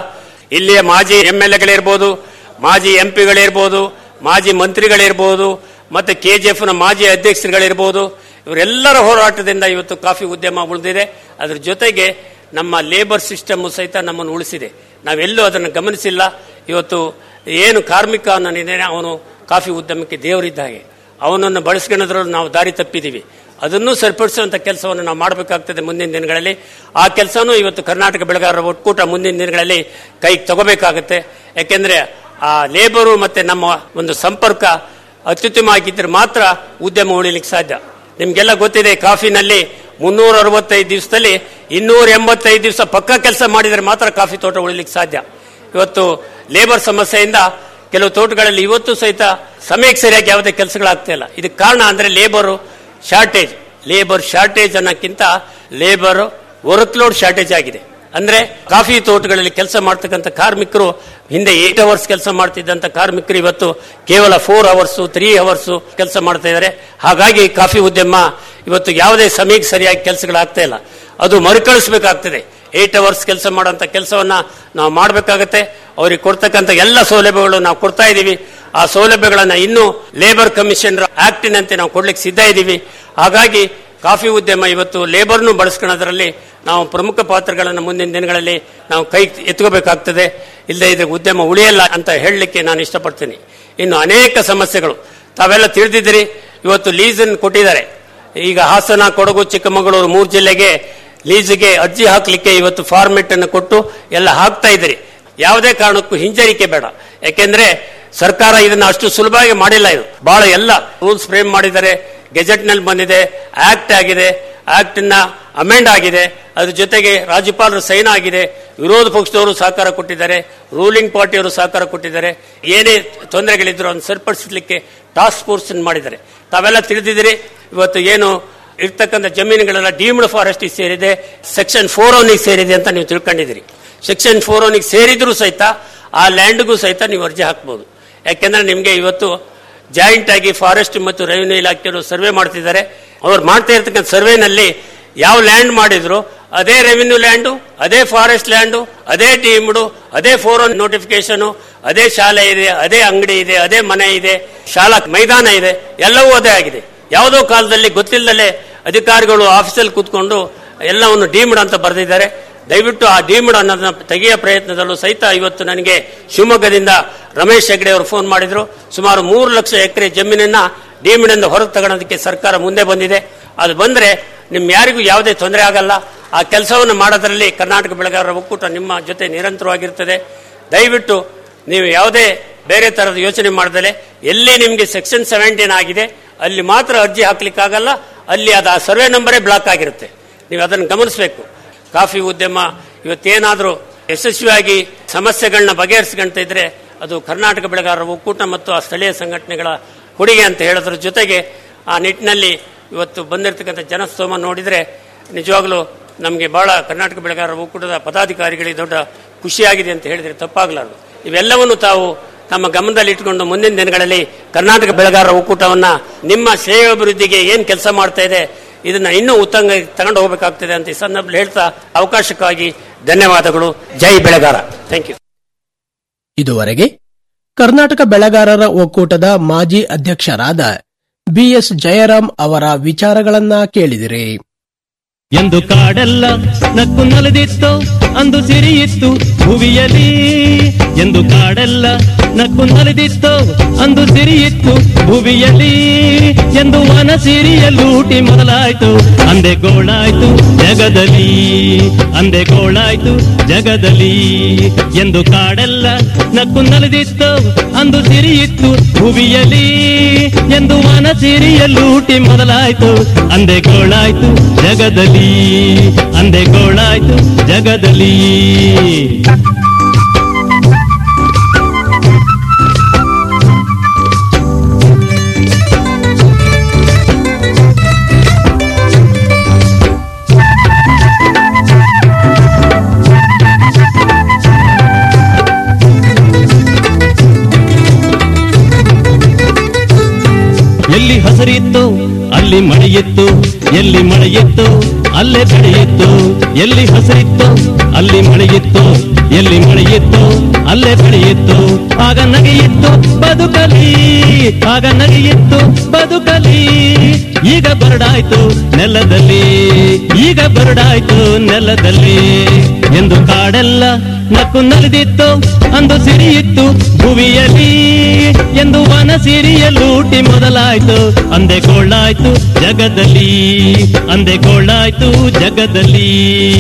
Speaker 4: ಇಲ್ಲಿಯ ಮಾಜಿ ಎಂ ಎಲ್ ಎಗಳಿರ್ಬೋದು ಮಾಜಿ ಎಂ ಪಿಗಳಿರ್ಬೋದು ಮಾಜಿ ಮಂತ್ರಿಗಳಿರ್ಬೋದು ಮತ್ತೆ ಕೆಜಿಎಫ್ ನ ಮಾಜಿ ಅಧ್ಯಕ್ಷರುಗಳಿರ್ಬೋದು ಇವರೆಲ್ಲರ ಹೋರಾಟದಿಂದ ಇವತ್ತು ಕಾಫಿ ಉದ್ಯಮ ಉಳಿದಿದೆ ಅದ್ರ ಜೊತೆಗೆ ನಮ್ಮ ಲೇಬರ್ ಸಿಸ್ಟಮ್ ಸಹಿತ ನಮ್ಮನ್ನು ಉಳಿಸಿದೆ ನಾವೆಲ್ಲೂ ಅದನ್ನು ಗಮನಿಸಿಲ್ಲ ಇವತ್ತು ಏನು ಕಾರ್ಮಿಕ ಅನ್ನೋನಿದ್ದಾನೆ ಅವನು ಕಾಫಿ ಉದ್ಯಮಕ್ಕೆ ದೇವರಿದ್ದ ಹಾಗೆ ಅವನನ್ನು ಬಳಸ್ಕೊಳ್ಳೋದ್ರಲ್ಲಿ ನಾವು ದಾರಿ ತಪ್ಪಿದ್ದೀವಿ ಅದನ್ನು ಸರಿಪಡಿಸುವಂತ ಕೆಲಸವನ್ನು ನಾವು ಮಾಡಬೇಕಾಗ್ತದೆ ಮುಂದಿನ ದಿನಗಳಲ್ಲಿ ಆ ಕೆಲಸನೂ ಇವತ್ತು ಕರ್ನಾಟಕ ಬೆಳೆಗಾರರ ಒಕ್ಕೂಟ ಮುಂದಿನ ದಿನಗಳಲ್ಲಿ ಕೈಗೆ ತಗೋಬೇಕಾಗುತ್ತೆ ಯಾಕೆಂದ್ರೆ ಆ ಲೇಬರು ಮತ್ತೆ ನಮ್ಮ ಒಂದು ಸಂಪರ್ಕ ಅತ್ಯುತ್ತಮ ಆಗಿದ್ದರೆ ಮಾತ್ರ ಉದ್ಯಮ ಉಳಿಲಿಕ್ಕೆ ಸಾಧ್ಯ ನಿಮ್ಗೆಲ್ಲ ಗೊತ್ತಿದೆ ಕಾಫಿನಲ್ಲಿ ಮುನ್ನೂರ ಅರವತ್ತೈದು ದಿವಸದಲ್ಲಿ ಇನ್ನೂರ ಎಂಬತ್ತೈದು ದಿವಸ ಪಕ್ಕ ಕೆಲಸ ಮಾಡಿದರೆ ಮಾತ್ರ ಕಾಫಿ ತೋಟ ಉಳಿಲಿಕ್ಕೆ ಸಾಧ್ಯ ಇವತ್ತು ಲೇಬರ್ ಸಮಸ್ಯೆಯಿಂದ ಕೆಲವು ತೋಟಗಳಲ್ಲಿ ಇವತ್ತು ಸಹಿತ ಸಮಯಕ್ಕೆ ಸರಿಯಾಗಿ ಯಾವುದೇ ಕೆಲಸಗಳಾಗ್ತಾ ಇಲ್ಲ ಇದಕ್ಕೆ ಕಾರಣ ಅಂದ್ರೆ ಲೇಬರ್ ಶಾರ್ಟೇಜ್ ಲೇಬರ್ ಶಾರ್ಟೇಜ್ ಅನ್ನೋಕ್ಕಿಂತ ಲೇಬರ್ ವರ್ಕ್ ಲೋಡ್ ಶಾರ್ಟೇಜ್ ಆಗಿದೆ ಅಂದ್ರೆ ಕಾಫಿ ತೋಟಗಳಲ್ಲಿ ಕೆಲಸ ಮಾಡ್ತಕ್ಕಂಥ ಕಾರ್ಮಿಕರು ಹಿಂದೆ ಏಟ್ ಅವರ್ಸ್ ಕೆಲಸ ಮಾಡ್ತಿದ್ದಂತ ಕಾರ್ಮಿಕರು ಇವತ್ತು ಕೇವಲ ಫೋರ್ ಅವರ್ಸ್ ತ್ರೀ ಅವರ್ಸ್ ಕೆಲಸ ಮಾಡ್ತಾ ಇದ್ದಾರೆ ಹಾಗಾಗಿ ಕಾಫಿ ಉದ್ಯಮ ಇವತ್ತು ಯಾವುದೇ ಸಮಯಕ್ಕೆ ಸರಿಯಾಗಿ ಕೆಲಸಗಳಾಗ್ತಾ ಇಲ್ಲ ಅದು ಮರುಕಳಿಸಬೇಕಾಗ್ತದೆ ಏಟ್ ಅವರ್ಸ್ ಕೆಲಸ ಮಾಡುವಂತ ಕೆಲಸವನ್ನ ನಾವು ಮಾಡಬೇಕಾಗತ್ತೆ ಅವ್ರಿಗೆ ಕೊಡ್ತಕ್ಕಂಥ ಎಲ್ಲ ಸೌಲಭ್ಯಗಳು ನಾವು ಕೊಡ್ತಾ ಇದ್ದೀವಿ ಆ ಸೌಲಭ್ಯಗಳನ್ನ ಇನ್ನೂ ಲೇಬರ್ ಕಮಿಷನ್ ಆಕ್ಟಿನಂತೆ ನಾವು ಕೊಡ್ಲಿಕ್ಕೆ ಸಿದ್ಧ ಇದ್ದೀವಿ ಹಾಗಾಗಿ ಕಾಫಿ ಉದ್ಯಮ ಇವತ್ತು ಲೇಬರ್ನು ಬಳಸ್ಕೊಳ್ಳೋದ್ರಲ್ಲಿ ನಾವು ಪ್ರಮುಖ ಪಾತ್ರಗಳನ್ನು ಮುಂದಿನ ದಿನಗಳಲ್ಲಿ ನಾವು ಕೈ ಎತ್ಕೋಬೇಕಾಗ್ತದೆ ಇಲ್ಲದೆ ಇದ್ರೆ ಉದ್ಯಮ ಉಳಿಯಲ್ಲ ಅಂತ ಹೇಳಲಿಕ್ಕೆ ನಾನು ಇಷ್ಟಪಡ್ತೀನಿ ಇನ್ನು ಅನೇಕ ಸಮಸ್ಯೆಗಳು ತಾವೆಲ್ಲ ತಿಳಿದಿದ್ದೀರಿ ಇವತ್ತು ಲೀಸನ್ ಕೊಟ್ಟಿದ್ದಾರೆ ಈಗ ಹಾಸನ ಕೊಡಗು ಚಿಕ್ಕಮಗಳೂರು ಮೂರು ಜಿಲ್ಲೆಗೆ ಲೀಸ್ಗೆ ಅರ್ಜಿ ಹಾಕ್ಲಿಕ್ಕೆ ಇವತ್ತು ಫಾರ್ಮೆಟ್ ಅನ್ನು ಕೊಟ್ಟು ಎಲ್ಲ ಹಾಕ್ತಾ ಇದ್ರಿ ಯಾವುದೇ ಕಾರಣಕ್ಕೂ ಹಿಂಜರಿಕೆ ಬೇಡ ಯಾಕೆಂದ್ರೆ ಸರ್ಕಾರ ಇದನ್ನ ಅಷ್ಟು ಸುಲಭವಾಗಿ ಮಾಡಿಲ್ಲ ಇದು ಬಹಳ ಎಲ್ಲ ರೂಲ್ಸ್ ಫ್ರೇಮ್ ಮಾಡಿದ್ದಾರೆ ಗೆಜೆಟ್ ನಲ್ಲಿ ಬಂದಿದೆ ಆಕ್ಟ್ ಆಗಿದೆ ಆಕ್ಟ್ ನ ಅಮೆಂಡ್ ಆಗಿದೆ ಅದ್ರ ಜೊತೆಗೆ ರಾಜ್ಯಪಾಲರ ಸೈನ್ ಆಗಿದೆ ವಿರೋಧ ಪಕ್ಷದವರು ಸಹಕಾರ ಕೊಟ್ಟಿದ್ದಾರೆ ರೂಲಿಂಗ್ ಪಾರ್ಟಿಯವರು ಸಹಕಾರ ಕೊಟ್ಟಿದ್ದಾರೆ ಏನೇ ತೊಂದರೆಗಳಿದ್ರು ಅದನ್ನು ಸರಿಪಡಿಸಲಿಕ್ಕೆ ಟಾಸ್ಕ್ ಫೋರ್ಸ್ ಮಾಡಿದ್ದಾರೆ ತಾವೆಲ್ಲ ತಿಳಿದಿದ್ದೀರಿ ಇವತ್ತು ಏನು ಇರ್ತಕ್ಕಂಥ ಜಮೀನುಗಳೆಲ್ಲ ಡೀಮ್ಡ್ ಫಾರೆಸ್ಟ್ ಸೇರಿದೆ ಸೆಕ್ಷನ್ ಫೋರ್ ಒನಿಗೆ ಸೇರಿದೆ ಅಂತ ನೀವು ತಿಳ್ಕೊಂಡಿದ್ದೀರಿ ಸೆಕ್ಷನ್ ಫೋರ್ ಒನಿಗೆ ಸೇರಿದ್ರು ಸಹಿತ ಆ ಲ್ಯಾಂಡ್ಗೂ ಸಹಿತ ನೀವು ಅರ್ಜಿ ಹಾಕ್ಬೋದು ಯಾಕೆಂದ್ರೆ ನಿಮಗೆ ಇವತ್ತು ಜಾಯಿಂಟ್ ಆಗಿ ಫಾರೆಸ್ಟ್ ಮತ್ತು ರೆವಿನ್ಯೂ ಇಲಾಖೆಯವರು ಸರ್ವೆ ಮಾಡ್ತಿದ್ದಾರೆ ಅವ್ರು ಮಾಡ್ತಾ ಇರ್ತಕ್ಕಂಥ ಸರ್ವೆನಲ್ಲಿ ಯಾವ ಲ್ಯಾಂಡ್ ಮಾಡಿದ್ರು ಅದೇ ರೆವಿನ್ಯೂ ಲ್ಯಾಂಡು ಅದೇ ಫಾರೆಸ್ಟ್ ಲ್ಯಾಂಡು ಅದೇ ಟೀಮ್ಡು ಅದೇ ಫೋರ್ ಒನ್ ನೋಟಿಫಿಕೇಶನ್ ಅದೇ ಶಾಲೆ ಇದೆ ಅದೇ ಅಂಗಡಿ ಇದೆ ಅದೇ ಮನೆ ಇದೆ ಶಾಲಾ ಮೈದಾನ ಇದೆ ಎಲ್ಲವೂ ಅದೇ ಆಗಿದೆ ಯಾವುದೋ ಕಾಲದಲ್ಲಿ ಗೊತ್ತಿಲ್ಲದಲೇ ಅಧಿಕಾರಿಗಳು ಆಫೀಸಲ್ಲಿ ಕೂತ್ಕೊಂಡು ಎಲ್ಲವನ್ನು ಡೀಮ್ಡ್ ಅಂತ ಬರೆದಿದ್ದಾರೆ ದಯವಿಟ್ಟು ಆ ಡೀಮ್ಡ್ ಅನ್ನೋದನ್ನ ತೆಗೆಯ ಪ್ರಯತ್ನದಲ್ಲೂ ಸಹಿತ ಇವತ್ತು ನನಗೆ ಶಿವಮೊಗ್ಗದಿಂದ ರಮೇಶ್ ಹೆಗ್ಡೆ ಅವರು ಫೋನ್ ಮಾಡಿದ್ರು ಸುಮಾರು ಮೂರು ಲಕ್ಷ ಎಕರೆ ಜಮೀನನ್ನ ಡೀಮ್ಡ್ ಎಂದು ಹೊರಗೆ ತಗೊಳೋದಕ್ಕೆ ಸರ್ಕಾರ ಮುಂದೆ ಬಂದಿದೆ ಅದು ಬಂದ್ರೆ ನಿಮ್ ಯಾರಿಗೂ ಯಾವುದೇ ತೊಂದರೆ ಆಗಲ್ಲ ಆ ಕೆಲಸವನ್ನು ಮಾಡೋದ್ರಲ್ಲಿ ಕರ್ನಾಟಕ ಬೆಳೆಗಾರರ ಒಕ್ಕೂಟ ನಿಮ್ಮ ಜೊತೆ ನಿರಂತರವಾಗಿರ್ತದೆ ದಯವಿಟ್ಟು ನೀವು ಯಾವುದೇ ಬೇರೆ ತರದ ಯೋಚನೆ ಮಾಡದಲೆ ಎಲ್ಲಿ ನಿಮಗೆ ಸೆಕ್ಷನ್ ಸೆವೆಂಟೀನ್ ಆಗಿದೆ ಅಲ್ಲಿ ಮಾತ್ರ ಅರ್ಜಿ ಹಾಕ್ಲಿಕ್ಕಾಗಲ್ಲ ಅಲ್ಲಿ ಅದು ಆ ಸರ್ವೆ ನಂಬರೇ ಬ್ಲಾಕ್ ಆಗಿರುತ್ತೆ ನೀವು ಅದನ್ನು ಗಮನಿಸಬೇಕು ಕಾಫಿ ಉದ್ಯಮ ಇವತ್ತೇನಾದರೂ ಯಶಸ್ವಿಯಾಗಿ ಸಮಸ್ಯೆಗಳನ್ನ ಬಗೆಹರಿಸ್ಕೊಂತ ಇದ್ರೆ ಅದು ಕರ್ನಾಟಕ ಬೆಳೆಗಾರರ ಒಕ್ಕೂಟ ಮತ್ತು ಆ ಸ್ಥಳೀಯ ಸಂಘಟನೆಗಳ ಕೊಡುಗೆ ಅಂತ ಹೇಳೋದ್ರ ಜೊತೆಗೆ ಆ ನಿಟ್ಟಿನಲ್ಲಿ ಇವತ್ತು ಬಂದಿರತಕ್ಕಂಥ ಜನಸ್ತೋಮ ನೋಡಿದ್ರೆ ನಿಜವಾಗ್ಲೂ ನಮಗೆ ಬಹಳ ಕರ್ನಾಟಕ ಬೆಳೆಗಾರರ ಒಕ್ಕೂಟದ ಪದಾಧಿಕಾರಿಗಳಿಗೆ ದೊಡ್ಡ ಖುಷಿಯಾಗಿದೆ ಅಂತ ಹೇಳಿದ್ರೆ ತಪ್ಪಾಗಲಾರದು ಇವೆಲ್ಲವನ್ನು ತಾವು ತಮ್ಮ ಗಮನದಲ್ಲಿ ಇಟ್ಟುಕೊಂಡು ಮುಂದಿನ ದಿನಗಳಲ್ಲಿ ಕರ್ನಾಟಕ ಬೆಳೆಗಾರರ ಒಕ್ಕೂಟವನ್ನ ನಿಮ್ಮ ಶ್ರೇಯೋಭಿವೃದ್ಧಿಗೆ ಏನ್ ಕೆಲಸ ಮಾಡ್ತಾ ಇದೆ ಇದನ್ನ ಇನ್ನೂ ಉತ್ತಂಗ ತಗೊಂಡು ಹೋಗಬೇಕಾಗ್ತದೆ ಅಂತ ಈ ಸಂದರ್ಭದಲ್ಲಿ ಹೇಳ್ತಾ ಅವಕಾಶಕ್ಕಾಗಿ ಧನ್ಯವಾದಗಳು ಜೈ ಬೆಳೆಗಾರ ಥ್ಯಾಂಕ್ ಯು
Speaker 3: ಇದುವರೆಗೆ ಕರ್ನಾಟಕ ಬೆಳೆಗಾರರ ಒಕ್ಕೂಟದ ಮಾಜಿ ಅಧ್ಯಕ್ಷರಾದ ಬಿಎಸ್ ಜಯರಾಮ್ ಅವರ ವಿಚಾರಗಳನ್ನ ಕೇಳಿದಿರಿ
Speaker 5: ಎಂದು ಕಾಡೆಲ್ಲ ನಕ್ಕು ನಲಿದಿತ್ತು ಅಂದು ಸಿರಿಯಿತ್ತು ಭುವಿಯಲಿ ಎಂದು ಕಾಡೆಲ್ಲ ನಕ್ಕು ನಲಿದಿತ್ತು ಅಂದು ಸಿರಿಯಿತ್ತು ಭುವಿಯಲಿ ಎಂದು ವನ ಸಿರಿಯ ಲೂಟಿ ಮೊದಲಾಯ್ತು ಅಂದೆ ಗೋಳಾಯ್ತು ಜಗದಲ್ಲಿ ಅಂದೆ ಗೋಳಾಯ್ತು ಜಗದಲ್ಲಿ ಎಂದು ಕಾಡೆಲ್ಲ ನಕ್ಕು ನಲಿದಿತ್ತು ಅಂದು ಸಿರಿಯಿತ್ತು ಭುವಿಯಲಿ ಎಂದು ವನ ಸಿರಿಯ ಲೂಟಿ ಮೊದಲಾಯ್ತು ಅಂದೆ ಗೋಳಾಯ್ತು ಜಗದಲ್ಲಿ ಅಂದೆ ಗೋಳಾಯ್ತು ಜಗದಲ್ಲಿ ಎಲ್ಲಿ ಹಸರಿತ್ತು ಅಲ್ಲಿ ಮಳೆಯಿತ್ತು ಎಲ್ಲಿ ಮಳೆಯಿತ್ತು ಅಲ್ಲೇ ಬೆಳೆಯಿತ್ತು ಎಲ್ಲಿ ಹಸಿರಿತ್ತು ಅಲ್ಲಿ ಮಳೆಯಿತ್ತು ಎಲ್ಲಿ ಮಳೆಯಿತ್ತು ಅಲ್ಲೇ ಬೆಳೆಯಿತ್ತು ಆಗ ನಗೆಯಿತ್ತು ಬದುಕಲಿ ಆಗ ನಗೆಯಿತ್ತು ಬದುಕಲಿ ಈಗ ಬರಡಾಯ್ತು ನೆಲದಲ್ಲಿ ಈಗ ಬರಡಾಯ್ತು ನೆಲದಲ್ಲಿ ಎಂದು ಕಾಡೆಲ್ಲ ನಕ್ಕು ನಲಿದಿತ್ತು ಅಂದು ಸಿರಿಯಿತ್ತು ಭುವಿಯಲ್ಲಿ ಎಂದು ವನ ಸಿರಿಯಲ್ಲೂಟಿ ಮೊದಲಾಯ್ತು ಅಂದೆ ಗೋಳಾಯ್ತು ಜಗದಲ್ಲಿ ಅಂದೆ ಗೋಳಾಯ್ತು ಜಗದಲ್ಲಿ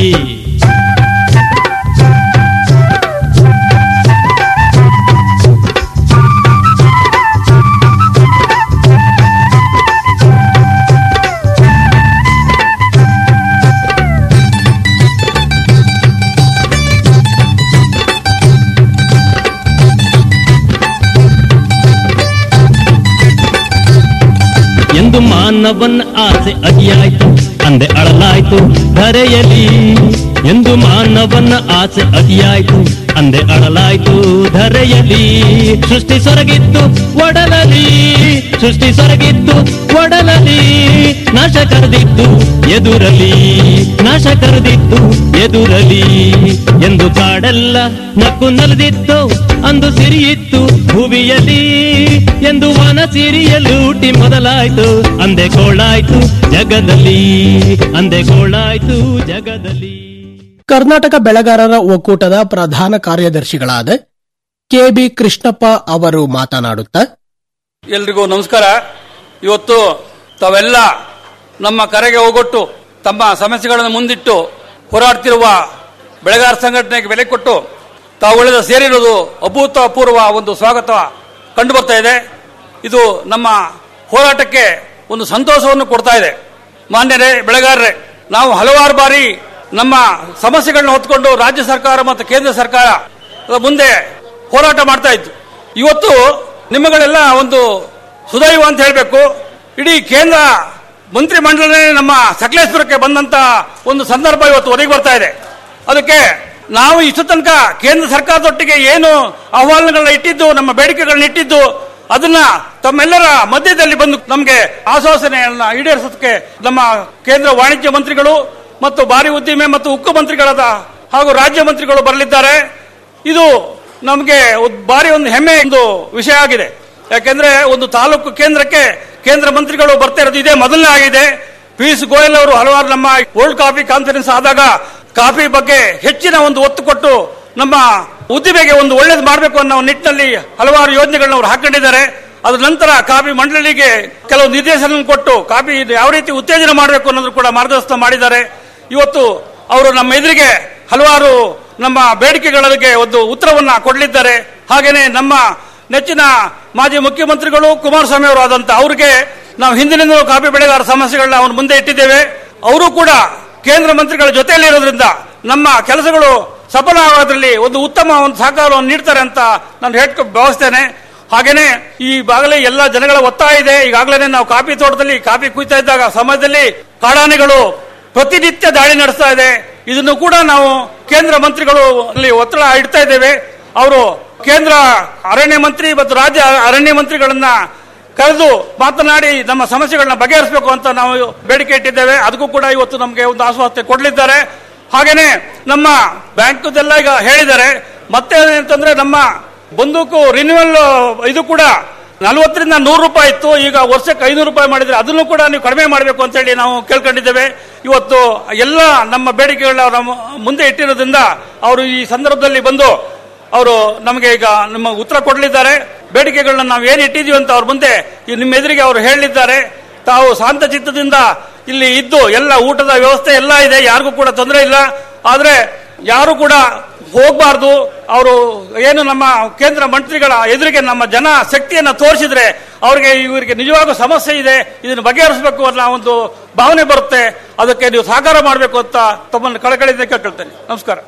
Speaker 5: ಎಂದು ಮಾನವನ ಆಸೆ ಅತಿಯಾಯ್ತು ಅಂದೆ ಅಳಲಾಯ್ತು ಧರೆಯಲಿ ಎಂದು ಮಾನವನ ಆಸೆ ಅತಿಯಾಯ್ತು ಅಂದೆ ಅಳಲಾಯ್ತು ಧರೆಯಲಿ ಸೃಷ್ಟಿ ಸೊರಗಿತ್ತು ಒಡಲಲಿ ಸೃಷ್ಟಿ ಸೊರಗಿತ್ತು ಒಡಲಲಿ ನಾಶ ಕರೆದಿತ್ತು ಎದುರಲಿ ನಾಶ ಕರೆದಿತ್ತು ಎದುರಲಿ ಎಂದು ಕಾಡೆಲ್ಲ ನಕ್ಕು ನಲಿದಿತ್ತು ಅಂದು ಸಿರಿಯಿತ್ತು ಭುವಿಯಲ್ಲಿ ಎಂದು ವನ ಸಿರಿಯಲ್ಲೂಟಿ ಮೊದಲಾಯ್ತು ಅಂದೆ ಗೋಳಾಯ್ತು ಜಗದಲ್ಲಿ ಅಂದೆ ಗೋಳಾಯ್ತು ಜಗದಲ್ಲಿ
Speaker 3: ಕರ್ನಾಟಕ ಬೆಳೆಗಾರರ ಒಕ್ಕೂಟದ ಪ್ರಧಾನ ಕಾರ್ಯದರ್ಶಿಗಳಾದ ಕೆಬಿ ಕೃಷ್ಣಪ್ಪ ಅವರು ಮಾತನಾಡುತ್ತಾ
Speaker 6: ಎಲ್ರಿಗೂ ನಮಸ್ಕಾರ ಇವತ್ತು ತಾವೆಲ್ಲ ನಮ್ಮ ಕರೆಗೆ ಹೋಗೊಟ್ಟು ತಮ್ಮ ಸಮಸ್ಯೆಗಳನ್ನು ಮುಂದಿಟ್ಟು ಹೋರಾಡ್ತಿರುವ ಬೆಳೆಗಾರ ಸಂಘಟನೆಗೆ ಬೆಲೆ ಕೊಟ್ಟು ತಾವುಗಳೆಲ್ಲ ಸೇರಿರುವುದು ಅಭೂತಪೂರ್ವ ಒಂದು ಸ್ವಾಗತ ಕಂಡು ಬರ್ತಾ ಇದೆ ಇದು ನಮ್ಮ ಹೋರಾಟಕ್ಕೆ ಒಂದು ಸಂತೋಷವನ್ನು ಕೊಡ್ತಾ ಇದೆ ಮಾನ್ಯರೇ ಬೆಳೆಗಾರರೇ ನಾವು ಹಲವಾರು ಬಾರಿ ನಮ್ಮ ಸಮಸ್ಯೆಗಳನ್ನ ಹೊತ್ಕೊಂಡು ರಾಜ್ಯ ಸರ್ಕಾರ ಮತ್ತು ಕೇಂದ್ರ ಸರ್ಕಾರ ಮುಂದೆ ಹೋರಾಟ ಮಾಡ್ತಾ ಇತ್ತು ಇವತ್ತು ನಿಮ್ಮಗಳೆಲ್ಲ ಒಂದು ಸುದೈವ ಅಂತ ಹೇಳಬೇಕು ಇಡೀ ಕೇಂದ್ರ ಮಂತ್ರಿ ಮಂಡಲನೇ ನಮ್ಮ ಸಕಲೇಶ್ವರಕ್ಕೆ ಬಂದಂತ ಒಂದು ಸಂದರ್ಭ ಇವತ್ತು ಒದಗಿ ಬರ್ತಾ ಇದೆ ಅದಕ್ಕೆ ನಾವು ಇಷ್ಟು ತನಕ ಕೇಂದ್ರ ಸರ್ಕಾರದೊಟ್ಟಿಗೆ ಏನು ಆಹ್ವಾನಗಳನ್ನ ಇಟ್ಟಿದ್ದು ನಮ್ಮ ಬೇಡಿಕೆಗಳನ್ನ ಇಟ್ಟಿದ್ದು ಅದನ್ನ ತಮ್ಮೆಲ್ಲರ ಮಧ್ಯದಲ್ಲಿ ಬಂದು ನಮಗೆ ಆಶ್ವಾಸನೆಯನ್ನ ಈಡೇರಿಸೋದಕ್ಕೆ ನಮ್ಮ ಕೇಂದ್ರ ವಾಣಿಜ್ಯ ಮಂತ್ರಿಗಳು ಮತ್ತು ಭಾರಿ ಉದ್ದಿಮೆ ಮತ್ತು ಉಕ್ಕು ಮಂತ್ರಿಗಳಾದ ಹಾಗೂ ರಾಜ್ಯ ಮಂತ್ರಿಗಳು ಬರಲಿದ್ದಾರೆ ಇದು ನಮಗೆ ಒಂದ್ ಭಾರಿ ಒಂದು ಹೆಮ್ಮೆ ಒಂದು ವಿಷಯ ಆಗಿದೆ ಯಾಕೆಂದ್ರೆ ಒಂದು ತಾಲೂಕು ಕೇಂದ್ರಕ್ಕೆ ಕೇಂದ್ರ ಮಂತ್ರಿಗಳು ಬರ್ತಾ ಇರೋದು ಇದೇ ಮೊದಲನೇ ಆಗಿದೆ ಪಿಯೂಷ್ ಗೋಯಲ್ ಅವರು ಹಲವಾರು ನಮ್ಮ ವರ್ಲ್ಡ್ ಕಾಫಿ ಕಾನ್ಫರೆನ್ಸ್ ಆದಾಗ ಕಾಫಿ ಬಗ್ಗೆ ಹೆಚ್ಚಿನ ಒಂದು ಒತ್ತು ಕೊಟ್ಟು ನಮ್ಮ ಉದ್ದಿಮೆಗೆ ಒಂದು ಒಳ್ಳೇದು ಮಾಡಬೇಕು ಅನ್ನೋ ನಿಟ್ಟಿನಲ್ಲಿ ಹಲವಾರು ಯೋಜನೆಗಳನ್ನ ಅವರು ಹಾಕೊಂಡಿದ್ದಾರೆ ಅದ್ರ ನಂತರ ಕಾಫಿ ಮಂಡಳಿಗೆ ಕೆಲವು ನಿರ್ದೇಶನ ಕೊಟ್ಟು ಕಾಫಿ ಯಾವ ರೀತಿ ಉತ್ತೇಜನ ಮಾಡಬೇಕು ಅನ್ನೋದು ಕೂಡ ಮಾರ್ಗದರ್ಶನ ಮಾಡಿದ್ದಾರೆ ಇವತ್ತು ಅವರು ನಮ್ಮ ಎದುರಿಗೆ ಹಲವಾರು ನಮ್ಮ ಬೇಡಿಕೆಗಳಿಗೆ ಒಂದು ಉತ್ತರವನ್ನ ಕೊಡಲಿದ್ದಾರೆ ಹಾಗೇನೆ ನಮ್ಮ ನೆಚ್ಚಿನ ಮಾಜಿ ಮುಖ್ಯಮಂತ್ರಿಗಳು ಕುಮಾರಸ್ವಾಮಿ ಅವರು ಆದಂತ ಅವ್ರಿಗೆ ನಾವು ಹಿಂದಿನಿಂದಲೂ ಕಾಫಿ ಬೆಳೆಗಾರ ಸಮಸ್ಯೆಗಳನ್ನ ಅವ್ರ ಮುಂದೆ ಇಟ್ಟಿದ್ದೇವೆ ಅವರು ಕೂಡ ಕೇಂದ್ರ ಮಂತ್ರಿಗಳ ಜೊತೆಯಲ್ಲಿ ಇರೋದ್ರಿಂದ ನಮ್ಮ ಕೆಲಸಗಳು ಸಫಲ ಆಗೋದ್ರಲ್ಲಿ ಒಂದು ಉತ್ತಮ ಒಂದು ಸಹಕಾರವನ್ನು ನೀಡ್ತಾರೆ ಅಂತ ನಾನು ಹೇಳ್ಕೊ ಭಾವಿಸ್ತೇನೆ ಹಾಗೇನೆ ಈಗಾಗಲೇ ಎಲ್ಲ ಜನಗಳ ಒತ್ತಾಯ ಇದೆ ಈಗಾಗಲೇ ನಾವು ಕಾಫಿ ತೋಟದಲ್ಲಿ ಕಾಫಿ ಕುಯ್ತಾ ಇದ್ದಾಗ ಸಮಯದಲ್ಲಿ ಕಾಡಾನೆಗಳು ಪ್ರತಿನಿತ್ಯ ದಾಳಿ ನಡೆಸ್ತಾ ಇದೆ ಇದನ್ನು ಕೂಡ ನಾವು ಕೇಂದ್ರ ಮಂತ್ರಿಗಳು ಅಲ್ಲಿ ಒತ್ತಡ ಇಡ್ತಾ ಇದ್ದೇವೆ ಅವರು ಕೇಂದ್ರ ಅರಣ್ಯ ಮಂತ್ರಿ ಮತ್ತು ರಾಜ್ಯ ಅರಣ್ಯ ಮಂತ್ರಿಗಳನ್ನ ಕರೆದು ಮಾತನಾಡಿ ನಮ್ಮ ಸಮಸ್ಯೆಗಳನ್ನ ಬಗೆಹರಿಸಬೇಕು ಅಂತ ನಾವು ಬೇಡಿಕೆ ಇಟ್ಟಿದ್ದೇವೆ ಅದಕ್ಕೂ ಕೂಡ ಇವತ್ತು ನಮಗೆ ಒಂದು ಆಶ್ವಾಸನೆ ಕೊಡಲಿದ್ದಾರೆ ಹಾಗೇನೆ ನಮ್ಮ ಬ್ಯಾಂಕ್ದೆಲ್ಲ ಈಗ ಹೇಳಿದ್ದಾರೆ ಮತ್ತೆ ಅಂತಂದ್ರೆ ನಮ್ಮ ಬಂದೂಕು ರಿನ್ಯೂವಲ್ ಇದು ಕೂಡ ನಲವತ್ತರಿಂದ ನೂರು ರೂಪಾಯಿ ಇತ್ತು ಈಗ ವರ್ಷಕ್ಕೆ ಐನೂರು ರೂಪಾಯಿ ಮಾಡಿದ್ರೆ ಅದನ್ನು ಕೂಡ ನೀವು ಕಡಿಮೆ ಮಾಡಬೇಕು ಅಂತ ಹೇಳಿ ನಾವು ಕೇಳ್ಕೊಂಡಿದ್ದೇವೆ ಇವತ್ತು ಎಲ್ಲ ನಮ್ಮ ಬೇಡಿಕೆಗಳನ್ನ ನಮ್ಮ ಮುಂದೆ ಇಟ್ಟಿರೋದ್ರಿಂದ ಅವರು ಈ ಸಂದರ್ಭದಲ್ಲಿ ಬಂದು ಅವರು ನಮಗೆ ಈಗ ನಮ್ಮ ಉತ್ತರ ಕೊಡಲಿದ್ದಾರೆ ಬೇಡಿಕೆಗಳನ್ನ ನಾವು ಏನು ಇಟ್ಟಿದೀವಿ ಅಂತ ಅವ್ರ ಮುಂದೆ ಈ ನಿಮ್ಮ ಎದುರಿಗೆ ಅವರು ಹೇಳಲಿದ್ದಾರೆ ತಾವು ಶಾಂತ ಚಿತ್ತದಿಂದ ಇಲ್ಲಿ ಇದ್ದು ಎಲ್ಲ ಊಟದ ವ್ಯವಸ್ಥೆ ಎಲ್ಲ ಇದೆ ಯಾರಿಗೂ ಕೂಡ ತೊಂದರೆ ಇಲ್ಲ ಆದ್ರೆ ಯಾರು ಕೂಡ ಹೋಗಬಾರ್ದು ಅವರು ಏನು ನಮ್ಮ ಕೇಂದ್ರ ಮಂತ್ರಿಗಳ ಎದುರಿಗೆ ನಮ್ಮ ಜನ ಶಕ್ತಿಯನ್ನ ತೋರಿಸಿದ್ರೆ ಅವರಿಗೆ ಇವರಿಗೆ ನಿಜವಾಗೂ ಸಮಸ್ಯೆ ಇದೆ ಇದನ್ನು ಬಗೆಹರಿಸಬೇಕು ಅನ್ನೋ ಒಂದು ಭಾವನೆ ಬರುತ್ತೆ ಅದಕ್ಕೆ ನೀವು ಸಹಕಾರ ಮಾಡಬೇಕು ಅಂತ ತಮ್ಮನ್ನು ಕಳಕಳಿಯಿಂದ ಕೇಳ್ಕೊಳ್ತೇನೆ ನಮಸ್ಕಾರ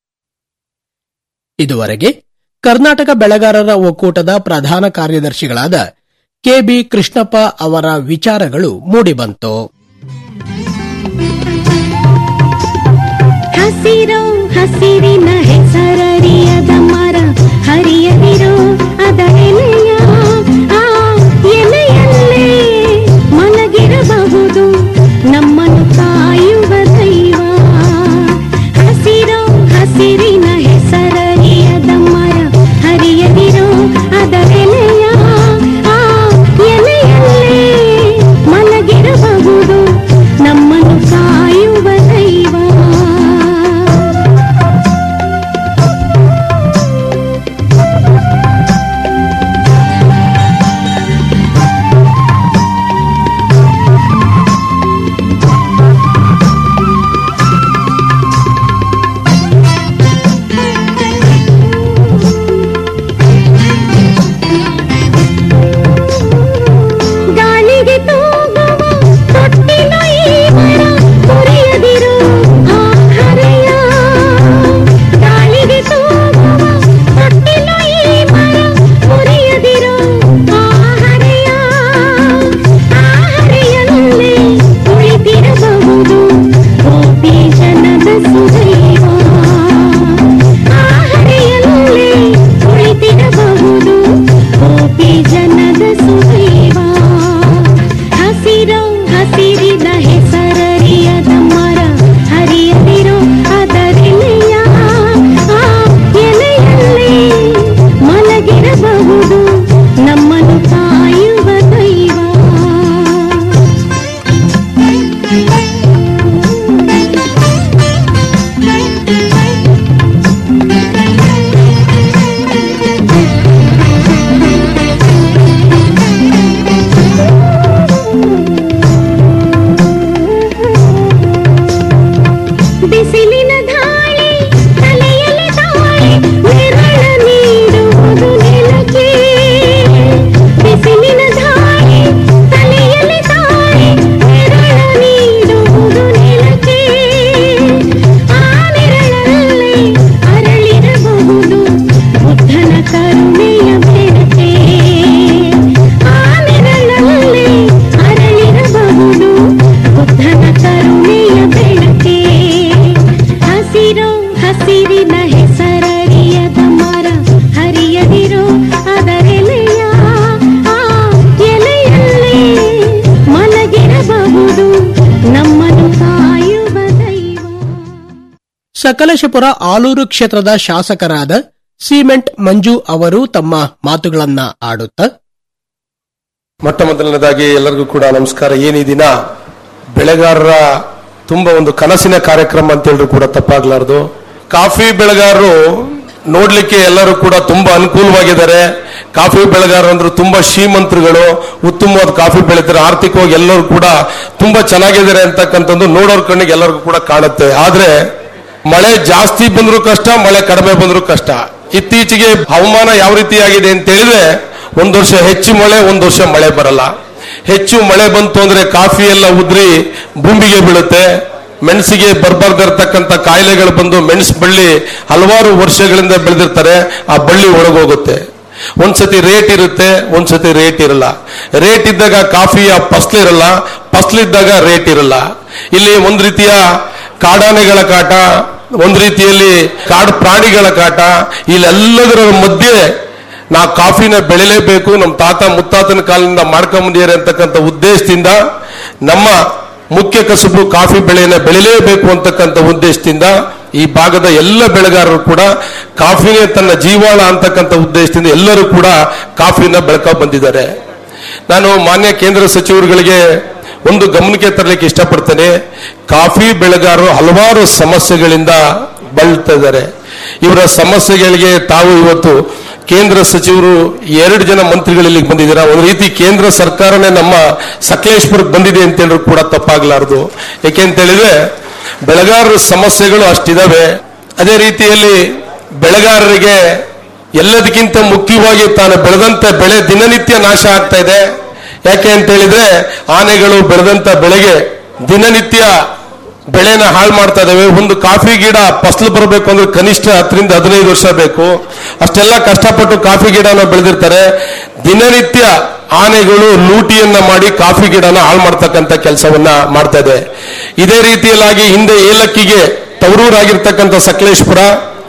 Speaker 3: ಇದುವರೆಗೆ ಕರ್ನಾಟಕ ಬೆಳೆಗಾರರ ಒಕ್ಕೂಟದ ಪ್ರಧಾನ ಕಾರ್ಯದರ್ಶಿಗಳಾದ ಕೆಬಿ ಕೃಷ್ಣಪ್ಪ ಅವರ ವಿಚಾರಗಳು ಮೂಡಿಬಂತು
Speaker 7: ಹಸಿರೋ ಹಸಿರಿನ ಹೆಸರರಿಯದ ಮರ ಹರಿಯದಿರೋ ಅದರೆಲೆಯ ಆ ಎಲೆಯಲ್ಲೇ ಮಲಗಿರಬಹುದು ನಮ್ಮನ್ನು ಕಾಯುವ ದೈವ
Speaker 3: ಸಕಲೇಶಪುರ ಆಲೂರು ಕ್ಷೇತ್ರದ ಶಾಸಕರಾದ ಸಿಮೆಂಟ್ ಮಂಜು ಅವರು ತಮ್ಮ ಮಾತುಗಳನ್ನ ಆಡುತ್ತಾ
Speaker 8: ಮೊಟ್ಟ ಮೊದಲನೇದಾಗಿ ಎಲ್ಲರಿಗೂ ಕೂಡ ನಮಸ್ಕಾರ ಏನು ಈ ದಿನ ಬೆಳೆಗಾರರ ತುಂಬಾ ಒಂದು ಕನಸಿನ ಕಾರ್ಯಕ್ರಮ ಅಂತ ಹೇಳಿದ್ರು ಕೂಡ ತಪ್ಪಾಗ್ಲಾರ್ದು ಕಾಫಿ ಬೆಳೆಗಾರರು ನೋಡ್ಲಿಕ್ಕೆ ಎಲ್ಲರೂ ಕೂಡ ತುಂಬಾ ಅನುಕೂಲವಾಗಿದ್ದಾರೆ ಕಾಫಿ ಬೆಳೆಗಾರರು ಅಂದ್ರೆ ತುಂಬಾ ಶ್ರೀಮಂತರುಗಳು ಉತ್ತಮವಾದ ಕಾಫಿ ಬೆಳೀತಾರೆ ಆರ್ಥಿಕವಾಗಿ ಎಲ್ಲರೂ ಕೂಡ ತುಂಬಾ ಚೆನ್ನಾಗಿದ್ದಾರೆ ಅಂತಕ್ಕಂಥದ್ದು ನೋಡೋರ್ ಕಣ್ಣಿಗೆ ಎಲ್ಲರಿಗೂ ಕೂಡ ಕಾಣುತ್ತೆ ಆದ್ರೆ ಮಳೆ ಜಾಸ್ತಿ ಬಂದರೂ ಕಷ್ಟ ಮಳೆ ಕಡಿಮೆ ಬಂದರೂ ಕಷ್ಟ ಇತ್ತೀಚೆಗೆ ಹವಾಮಾನ ಯಾವ ರೀತಿಯಾಗಿದೆ ಅಂತ ಹೇಳಿದ್ರೆ ಒಂದು ವರ್ಷ ಹೆಚ್ಚು ಮಳೆ ಒಂದು ವರ್ಷ ಮಳೆ ಬರಲ್ಲ ಹೆಚ್ಚು ಮಳೆ ಬಂತು ಅಂದ್ರೆ ಕಾಫಿ ಎಲ್ಲ ಉದ್ರಿ ಭೂಮಿಗೆ ಬೀಳುತ್ತೆ ಮೆಣಸಿಗೆ ಬರ್ಬಾರ್ದಿರ್ತಕ್ಕಂಥ ಕಾಯಿಲೆಗಳು ಬಂದು ಮೆಣಸು ಬಳ್ಳಿ ಹಲವಾರು ವರ್ಷಗಳಿಂದ ಬೆಳೆದಿರ್ತಾರೆ ಆ ಬಳ್ಳಿ ಒಣಗೋಗುತ್ತೆ ಒಂದ್ಸತಿ ರೇಟ್ ಇರುತ್ತೆ ಒಂದ್ಸತಿ ರೇಟ್ ಇರಲ್ಲ ರೇಟ್ ಇದ್ದಾಗ ಕಾಫಿಯ ಫಸ್ಲಿರಲ್ಲ ಫಸ್ಲಿದ್ದಾಗ ರೇಟ್ ಇರಲ್ಲ ಇಲ್ಲಿ ಒಂದ್ ರೀತಿಯ ಕಾಡಾನೆಗಳ ಕಾಟ ಒಂದ್ ರೀತಿಯಲ್ಲಿ ಕಾಡು ಪ್ರಾಣಿಗಳ ಕಾಟ ಇಲ್ಲೆಲ್ಲದರ ಮಧ್ಯೆ ನಾ ಕಾಫಿನ ಬೆಳಿಲೇಬೇಕು ನಮ್ಮ ತಾತ ಮುತ್ತಾತನ ಕಾಲದಿಂದ ಮಾಡ್ಕೊಂಬಂದಿದ್ದಾರೆ ಅಂತಕ್ಕಂಥ ಉದ್ದೇಶದಿಂದ ನಮ್ಮ ಮುಖ್ಯ ಕಸುಬು ಕಾಫಿ ಬೆಳೆಯನ್ನ ಬೆಳಿಲೇಬೇಕು ಅಂತಕ್ಕಂಥ ಉದ್ದೇಶದಿಂದ ಈ ಭಾಗದ ಎಲ್ಲ ಬೆಳೆಗಾರರು ಕೂಡ ಕಾಫಿನೇ ತನ್ನ ಜೀವಾಳ ಅಂತಕ್ಕಂಥ ಉದ್ದೇಶದಿಂದ ಎಲ್ಲರೂ ಕೂಡ ಕಾಫಿನ ಬೆಳ್ಕ ಬಂದಿದ್ದಾರೆ ನಾನು ಮಾನ್ಯ ಕೇಂದ್ರ ಸಚಿವರುಗಳಿಗೆ ಒಂದು ಗಮನಕ್ಕೆ ತರಲಿಕ್ಕೆ ಇಷ್ಟಪಡ್ತೇನೆ ಕಾಫಿ ಬೆಳೆಗಾರರು ಹಲವಾರು ಸಮಸ್ಯೆಗಳಿಂದ ಬಳಲ್ತಾ ಇದ್ದಾರೆ ಇವರ ಸಮಸ್ಯೆಗಳಿಗೆ ತಾವು ಇವತ್ತು ಕೇಂದ್ರ ಸಚಿವರು ಎರಡು ಜನ ಮಂತ್ರಿಗಳು ಇಲ್ಲಿಗೆ ಬಂದಿದ್ದೀರಾ ಒಂದು ರೀತಿ ಕೇಂದ್ರ ಸರ್ಕಾರನೇ ನಮ್ಮ ಸಕಲೇಶ್ಪುರಕ್ಕೆ ಬಂದಿದೆ ಅಂತ ಹೇಳಿದ್ರು ಕೂಡ ತಪ್ಪಾಗಲಾರದು ಯಾಕೆ ಅಂತ ಹೇಳಿದ್ರೆ ಬೆಳೆಗಾರರ ಸಮಸ್ಯೆಗಳು ಅಷ್ಟಿದಾವೆ ಅದೇ ರೀತಿಯಲ್ಲಿ ಬೆಳೆಗಾರರಿಗೆ ಎಲ್ಲದಕ್ಕಿಂತ ಮುಖ್ಯವಾಗಿ ತಾನು ಬೆಳೆದಂತ ಬೆಳೆ ದಿನನಿತ್ಯ ನಾಶ ಆಗ್ತಾ ಇದೆ ಯಾಕೆ ಅಂತ ಹೇಳಿದ್ರೆ ಆನೆಗಳು ಬೆಳೆದಂತ ಬೆಳೆಗೆ ದಿನನಿತ್ಯ ಬೆಳೆನ ಹಾಳು ಮಾಡ್ತಾ ಇದಾವೆ ಒಂದು ಕಾಫಿ ಗಿಡ ಫಸಲು ಬರಬೇಕು ಅಂದ್ರೆ ಕನಿಷ್ಠ ಹತ್ತರಿಂದ ಹದಿನೈದು ವರ್ಷ ಬೇಕು ಅಷ್ಟೆಲ್ಲ ಕಷ್ಟಪಟ್ಟು ಕಾಫಿ ಗಿಡನ ಬೆಳೆದಿರ್ತಾರೆ ದಿನನಿತ್ಯ ಆನೆಗಳು ಲೂಟಿಯನ್ನ ಮಾಡಿ ಕಾಫಿ ಗಿಡನ ಹಾಳು ಮಾಡ್ತಕ್ಕಂಥ ಕೆಲಸವನ್ನ ಮಾಡ್ತಾ ಇದೆ ಇದೇ ರೀತಿಯಲ್ಲಾಗಿ ಹಿಂದೆ ಏಲಕ್ಕಿಗೆ ತವರೂರಾಗಿರ್ತಕ್ಕಂಥ ಸಕಲೇಶ್ಪುರ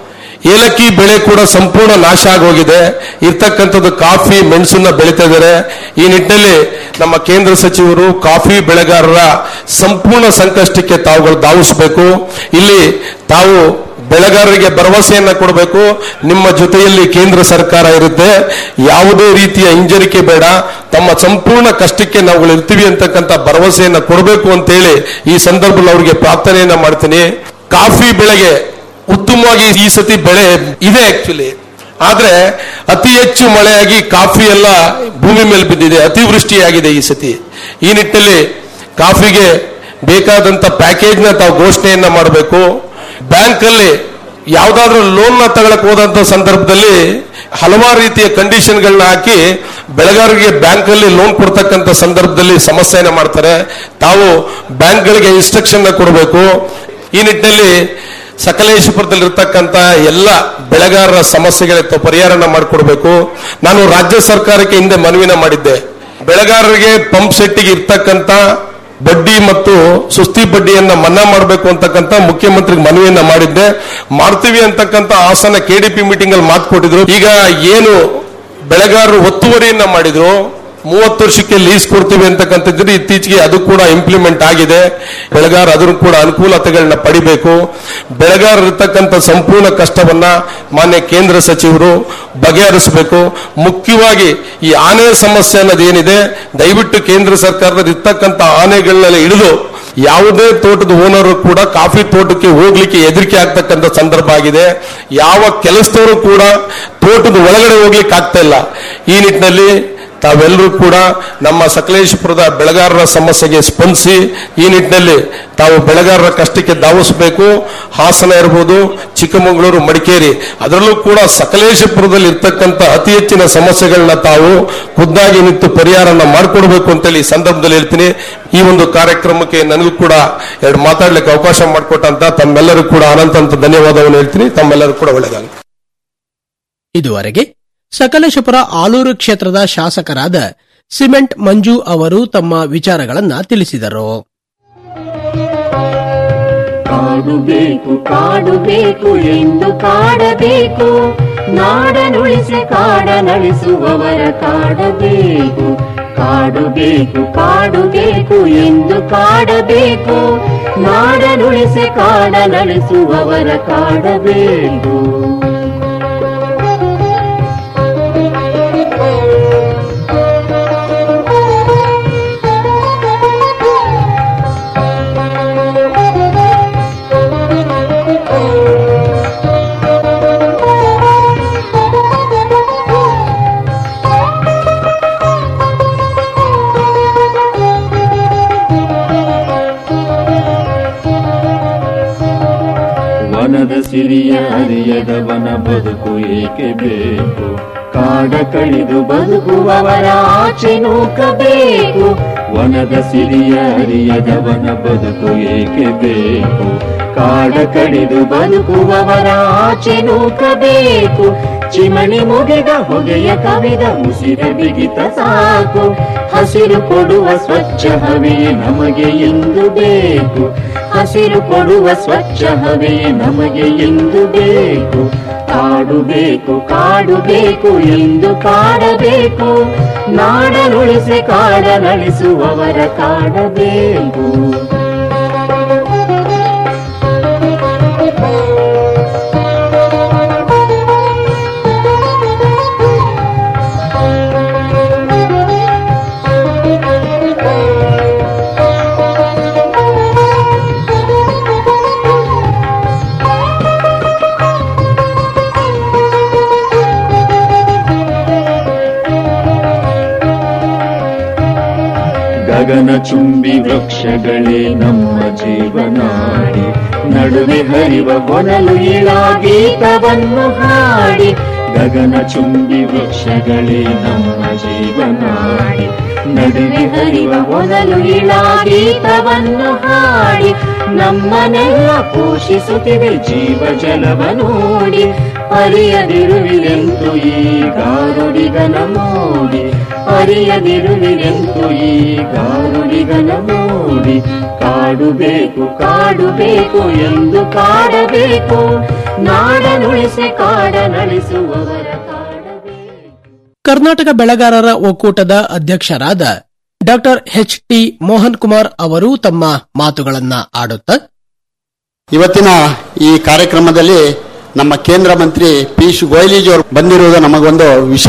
Speaker 8: ಏಲಕ್ಕಿ ಬೆಳೆ ಕೂಡ ಸಂಪೂರ್ಣ ನಾಶ ಆಗೋಗಿದೆ ಇರ್ತಕ್ಕಂಥದ್ದು ಕಾಫಿ ಮೆಣಸನ್ನ ಬೆಳೀತಾ ಇದ್ದಾರೆ ಈ ನಿಟ್ಟಿನಲ್ಲಿ ನಮ್ಮ ಕೇಂದ್ರ ಸಚಿವರು ಕಾಫಿ ಬೆಳೆಗಾರರ ಸಂಪೂರ್ಣ ಸಂಕಷ್ಟಕ್ಕೆ ತಾವುಗಳು ಧಾವಿಸಬೇಕು ಇಲ್ಲಿ ತಾವು ಬೆಳೆಗಾರರಿಗೆ ಭರವಸೆಯನ್ನ ಕೊಡಬೇಕು ನಿಮ್ಮ ಜೊತೆಯಲ್ಲಿ ಕೇಂದ್ರ ಸರ್ಕಾರ ಇರುತ್ತೆ ಯಾವುದೇ ರೀತಿಯ ಹಿಂಜರಿಕೆ ಬೇಡ ತಮ್ಮ ಸಂಪೂರ್ಣ ಕಷ್ಟಕ್ಕೆ ನಾವುಗಳು ಇರ್ತೀವಿ ಅಂತಕ್ಕಂಥ ಭರವಸೆಯನ್ನ ಕೊಡಬೇಕು ಅಂತೇಳಿ ಈ ಸಂದರ್ಭದಲ್ಲಿ ಅವರಿಗೆ ಪ್ರಾರ್ಥನೆಯನ್ನ ಮಾಡ್ತೀನಿ ಕಾಫಿ ಬೆಳೆಗೆ ಉತ್ತಮವಾಗಿ ಈ ಸತಿ ಬೆಳೆ ಇದೆ ಆಕ್ಚುಲಿ ಆದ್ರೆ ಅತಿ ಹೆಚ್ಚು ಮಳೆಯಾಗಿ ಕಾಫಿ ಎಲ್ಲ ಭೂಮಿ ಮೇಲೆ ಬಿದ್ದಿದೆ ಅತಿವೃಷ್ಟಿಯಾಗಿದೆ ಈ ಸತಿ ಈ ನಿಟ್ಟಿನಲ್ಲಿ ಕಾಫಿಗೆ ಬೇಕಾದಂತ ಪ್ಯಾಕೇಜ್ನ ತಾವು ಘೋಷಣೆಯನ್ನ ಮಾಡಬೇಕು ಬ್ಯಾಂಕ್ ಅಲ್ಲಿ ಯಾವ್ದಾದ್ರೂ ಲೋನ್ ನ ತಗೊಳಕ್ ಹೋದಂತ ಸಂದರ್ಭದಲ್ಲಿ ಹಲವಾರು ರೀತಿಯ ಕಂಡೀಷನ್ಗಳನ್ನ ಹಾಕಿ ಬೆಳೆಗಾರರಿಗೆ ಬ್ಯಾಂಕ್ ಅಲ್ಲಿ ಲೋನ್ ಕೊಡ್ತಕ್ಕಂಥ ಸಂದರ್ಭದಲ್ಲಿ ಸಮಸ್ಯೆಯನ್ನ ಮಾಡ್ತಾರೆ ತಾವು ಬ್ಯಾಂಕ್ಗಳಿಗೆ ಇನ್ಸ್ಟ್ರಕ್ಷನ್ ಕೊಡಬೇಕು ಈ ನಿಟ್ಟಿನಲ್ಲಿ ಸಕಲೇಶಪುರದಲ್ಲಿರ್ತಕ್ಕಂಥ ಎಲ್ಲ ಬೆಳೆಗಾರರ ಸಮಸ್ಯೆಗಳಿಗೆ ತಾವು ಪರಿಹಾರನ ಮಾಡಿಕೊಡ್ಬೇಕು ನಾನು ರಾಜ್ಯ ಸರ್ಕಾರಕ್ಕೆ ಹಿಂದೆ ಮನವಿನ ಮಾಡಿದ್ದೆ ಬೆಳೆಗಾರರಿಗೆ ಪಂಪ್ ಸೆಟ್ಟಿಗೆ ಇರ್ತಕ್ಕಂಥ ಬಡ್ಡಿ ಮತ್ತು ಸುಸ್ತಿ ಬಡ್ಡಿಯನ್ನ ಮನ್ನಾ ಮಾಡಬೇಕು ಅಂತಕ್ಕಂಥ ಮುಖ್ಯಮಂತ್ರಿಗೆ ಮನವಿಯನ್ನ ಮಾಡಿದ್ದೆ ಮಾಡ್ತೀವಿ ಅಂತಕ್ಕಂಥ ಹಾಸನ ಕೆಡಿಪಿ ಮೀಟಿಂಗ್ ಅಲ್ಲಿ ಮಾತು ಕೊಟ್ಟಿದ್ರು ಈಗ ಏನು ಬೆಳೆಗಾರರು ಒತ್ತುವರಿಯನ್ನ ಮಾಡಿದ್ರು ಮೂವತ್ತು ವರ್ಷಕ್ಕೆ ಲೀಸ್ ಕೊಡ್ತೀವಿ ಅಂತಕ್ಕಂಥದ್ದು ಇತ್ತೀಚೆಗೆ ಅದು ಕೂಡ ಇಂಪ್ಲಿಮೆಂಟ್ ಆಗಿದೆ ಬೆಳೆಗಾರ ಅದನ್ನು ಕೂಡ ಅನುಕೂಲತೆಗಳನ್ನ ಪಡಿಬೇಕು ಬೆಳೆಗಾರ ಇರ್ತಕ್ಕಂಥ ಸಂಪೂರ್ಣ ಕಷ್ಟವನ್ನ ಮಾನ್ಯ ಕೇಂದ್ರ ಸಚಿವರು ಬಗೆಹರಿಸಬೇಕು ಮುಖ್ಯವಾಗಿ ಈ ಆನೆ ಸಮಸ್ಯೆ ಅನ್ನೋದು ಏನಿದೆ ದಯವಿಟ್ಟು ಕೇಂದ್ರ ಸರ್ಕಾರದ ಇರ್ತಕ್ಕಂಥ ಆನೆಗಳನ್ನೆಲ್ಲ ಹಿಡಿದು ಯಾವುದೇ ತೋಟದ ಓನರ್ ಕೂಡ ಕಾಫಿ ತೋಟಕ್ಕೆ ಹೋಗ್ಲಿಕ್ಕೆ ಹೆದರಿಕೆ ಆಗ್ತಕ್ಕಂಥ ಸಂದರ್ಭ ಆಗಿದೆ ಯಾವ ಕೆಲಸದವರು ಕೂಡ ತೋಟದ ಒಳಗಡೆ ಹೋಗ್ಲಿಕ್ಕೆ ಆಗ್ತಾ ಇಲ್ಲ ಈ ನಿಟ್ಟಿನಲ್ಲಿ ತಾವೆಲ್ಲರೂ ಕೂಡ ನಮ್ಮ ಸಕಲೇಶಪುರದ ಬೆಳೆಗಾರರ ಸಮಸ್ಯೆಗೆ ಸ್ಪಂದಿಸಿ ಈ ನಿಟ್ಟಿನಲ್ಲಿ ತಾವು ಬೆಳೆಗಾರರ ಕಷ್ಟಕ್ಕೆ ಧಾವಿಸಬೇಕು ಹಾಸನ ಇರ್ಬೋದು ಚಿಕ್ಕಮಗಳೂರು ಮಡಿಕೇರಿ ಅದರಲ್ಲೂ ಕೂಡ ಸಕಲೇಶಪುರದಲ್ಲಿ ಇರ್ತಕ್ಕಂಥ ಅತಿ ಹೆಚ್ಚಿನ ಸಮಸ್ಯೆಗಳನ್ನ ತಾವು ಖುದ್ದಾಗಿ ನಿಂತು ಪರಿಹಾರನ ಮಾಡಿಕೊಡ್ಬೇಕು ಅಂತೇಳಿ ಈ ಸಂದರ್ಭದಲ್ಲಿ ಹೇಳ್ತೀನಿ ಈ ಒಂದು ಕಾರ್ಯಕ್ರಮಕ್ಕೆ ನನಗೂ ಕೂಡ ಎರಡು ಮಾತಾಡ್ಲಿಕ್ಕೆ ಅವಕಾಶ ಮಾಡಿಕೊಟ್ಟಂತ ತಮ್ಮೆಲ್ಲರೂ ಕೂಡ ಅನಂತ ಧನ್ಯವಾದವನ್ನು ಹೇಳ್ತೀನಿ ತಮ್ಮೆಲ್ಲರೂ ಕೂಡ ಒಳ್ಳೆಯದಾಗಲಿ
Speaker 3: ಇದುವರೆಗೆ ಸಕಲೇಶಪುರ ಆಲೂರು ಕ್ಷೇತ್ರದ ಶಾಸಕರಾದ ಸಿಮೆಂಟ್ ಮಂಜು ಅವರು ತಮ್ಮ ವಿಚಾರಗಳನ್ನ ತಿಳಿಸಿದರು
Speaker 9: ಕಾಡುಬೇಕು ಕಾಡುಬೇಕು ಎಂದು ಕಾಡಬೇಕು ನಾಡನುಳಿಸಿ ಕಾಡನಳಿಸುವವರ ಕಾಡಬೇಕು ಕಾಡುಬೇಕು ಕಾಡುಬೇಕು ಎಂದು ಕಾಡಬೇಕು ನಾಡನುಳಿಸೆ ಕಾಡನಳಿಸುವವರ ಕಾಡಬೇಕು ವನದ ಸಿರಿಯ ಅರಿಯದವನ ಬದುಕು ಏಕೆ ಬೇಕು ಕಾಡ ಕಳೆದು ಬದುಕುವವರ ಆಚೆ ನೂಕಬೇಕು ವನದ ಸಿರಿಯ ಅರಿಯದವನ ಬದುಕು ಏಕೆ ಬೇಕು ಕಾಡ ಕಡಿದು ಬದುಕುವವರ ಆಚೆ ನೂಕಬೇಕು ಚಿಮಣಿ ಮುಗಿದ ಹೊಗೆಯ ಕವಿದ ಉಸಿರ ಬಿಗಿತ ಸಾಕು ಹಸಿರು ಕೊಡುವ ಸ್ವಚ್ಛ ಹವೆಯೇ ನಮಗೆ ಎಂದು ಬೇಕು ಹಸಿರು ಕೊಡುವ ಸ್ವಚ್ಛ ಹವೆಯೇ ನಮಗೆ ಎಂದು ಬೇಕು ಕಾಡು ಬೇಕು ಕಾಡು ಬೇಕು ಎಂದು ಕಾಡಬೇಕು ನಾಡನುಳಿಸಿ ಕಾಡನಳಿಸುವವರ ಕಾಡಬೇಕು ಗಗನ ಚುಂಬಿ ವೃಕ್ಷಗಳೇ ನಮ್ಮ ಜೀವನಾಡಿ ನಡುವೆ ಹರಿವ ಹೊನಲು ಇಳಾ ಗೀತವನ್ನು ಹಾಡಿ ಗಗನ ಚುಂಬಿ ವೃಕ್ಷಗಳೇ ನಮ್ಮ ಜೀವನಾಡಿ ನಡುವೆ ಹರಿವ ಹೊನಲು ಇಳಾ ಗೀತವನ್ನು ಹಾಡಿ ನಮ್ಮನೆಲ್ಲ ಪೋಷಿಸುತ್ತಿದೆ ಜೀವ ಜಲವ ನೋಡಿ ಅರಿಯದಿರುವಿರೆಂತು ಈ ಗಾರುಡಿಗನ ಮೋಡಿ ಅರಿಯದಿರುವಿರೆಂತು ಈ ಗಾರುಡಿಗನ ಮೋಡಿ ಕಾಡು ಬೇಕು ಕಾಡು ಬೇಕು ಎಂದು ಕಾಡಬೇಕು ನಾಡನುಳಿಸಿ ಕಾಡನಳಿಸುವವರ
Speaker 3: ಕರ್ನಾಟಕ ಬೆಳೆಗಾರರ ಒಕ್ಕೂಟದ ಅಧ್ಯಕ್ಷರಾದ doctor H T Mohan Kumar ಅವರು ತಮ್ಮ ಮಾತುಗಳನ್ನ ಆಡುತ್ತಾ
Speaker 10: ಇವತ್ತಿನ ಈ ಕಾರ್ಯಕ್ರಮದಲ್ಲಿ ನಮ್ಮ ಕೇಂದ್ರ ಮಂತ್ರಿ ಪಿಯೂಷ್ ಗೋಯಲೀಜಿ ಅವರು ಬಂದಿರುವುದು ನಮಗೊಂದು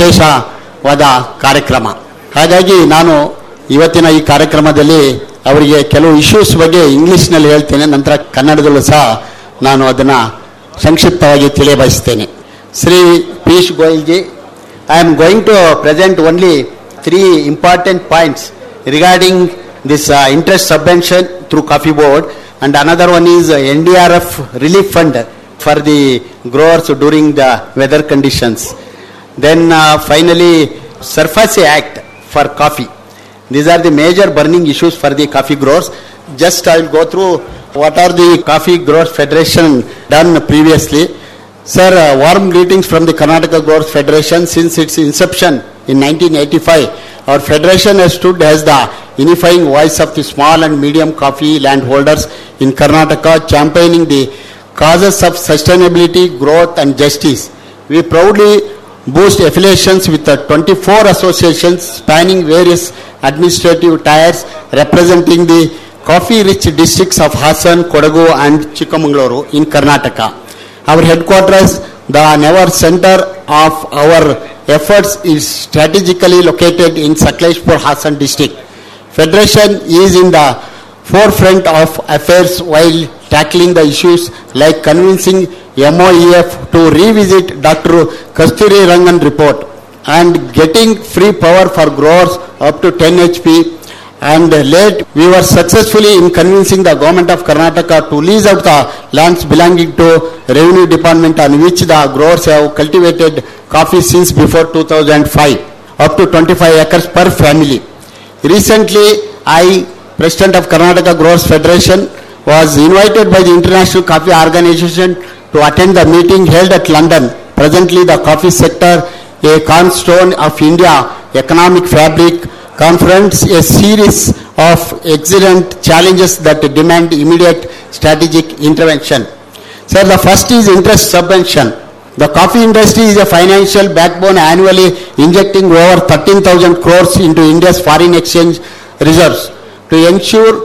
Speaker 10: ವಿಶೇಷವಾದ ಕಾರ್ಯಕ್ರಮ ಹಾಗಾಗಿ ನಾನು ಇವತ್ತಿನ ಈ ಕಾರ್ಯಕ್ರಮದಲ್ಲಿ ಅವರಿಗೆ ಕೆಲವು ಇಶ್ಯೂಸ್ ಬಗ್ಗೆ ಇಂಗ್ಲಿಷ್ನಲ್ಲಿ ಹೇಳ್ತೇನೆ ನಂತರ ಕನ್ನಡದಲ್ಲೂ ಸಹ ನಾನು ಅದನ್ನು ಸಂಕ್ಷಿಪ್ತವಾಗಿ ತಿಳಿಯಬಯಸ್ತೇನೆ Shri Piyush Goyal ji I am going to present only three important points regarding this interest subvention through coffee board and another one is uh, NDRF relief fund for the growers during the weather conditions. Then uh, finally, Surface Act for coffee. These are the major burning issues for the coffee growers. Just I will go through what are the Coffee Growers Federation done previously. Sir, uh, warm greetings from the Karnataka Growers Federation since its inception in 1985. Our federation has stood as the unifying voice of the small and medium coffee landholders in Karnataka, championing the causes of sustainability, growth, and justice. We proudly boost affiliations with the 24 associations spanning various administrative tiers representing the coffee-rich districts of Hassan, Kodagu, and Chikmagaluru in Karnataka. Our headquarters, the Nevar center of our efforts is strategically located in Sakleshpur, Hassan district. Federation is in the forefront of affairs while tackling the issues like convincing MOEF to revisit Dr. Kasturi Rangan report and getting free power for growers up to 10 HP and late we were successfully in convincing the government of Karnataka to lease out the lands belonging to revenue department on which the growers have cultivated coffee since before 2005 up to 25 acres per family. Recently, I, President of Karnataka Growers Federation, was invited by the International Coffee Organization to attend the meeting held at London. Presently, the coffee sector, a cornerstone of India economic fabric, confronts a series of excellent challenges that demand immediate strategic intervention. Sir, the first is interest subvention. The coffee industry is a financial backbone annually injecting over 13,000 crores into India's foreign exchange reserves. To ensure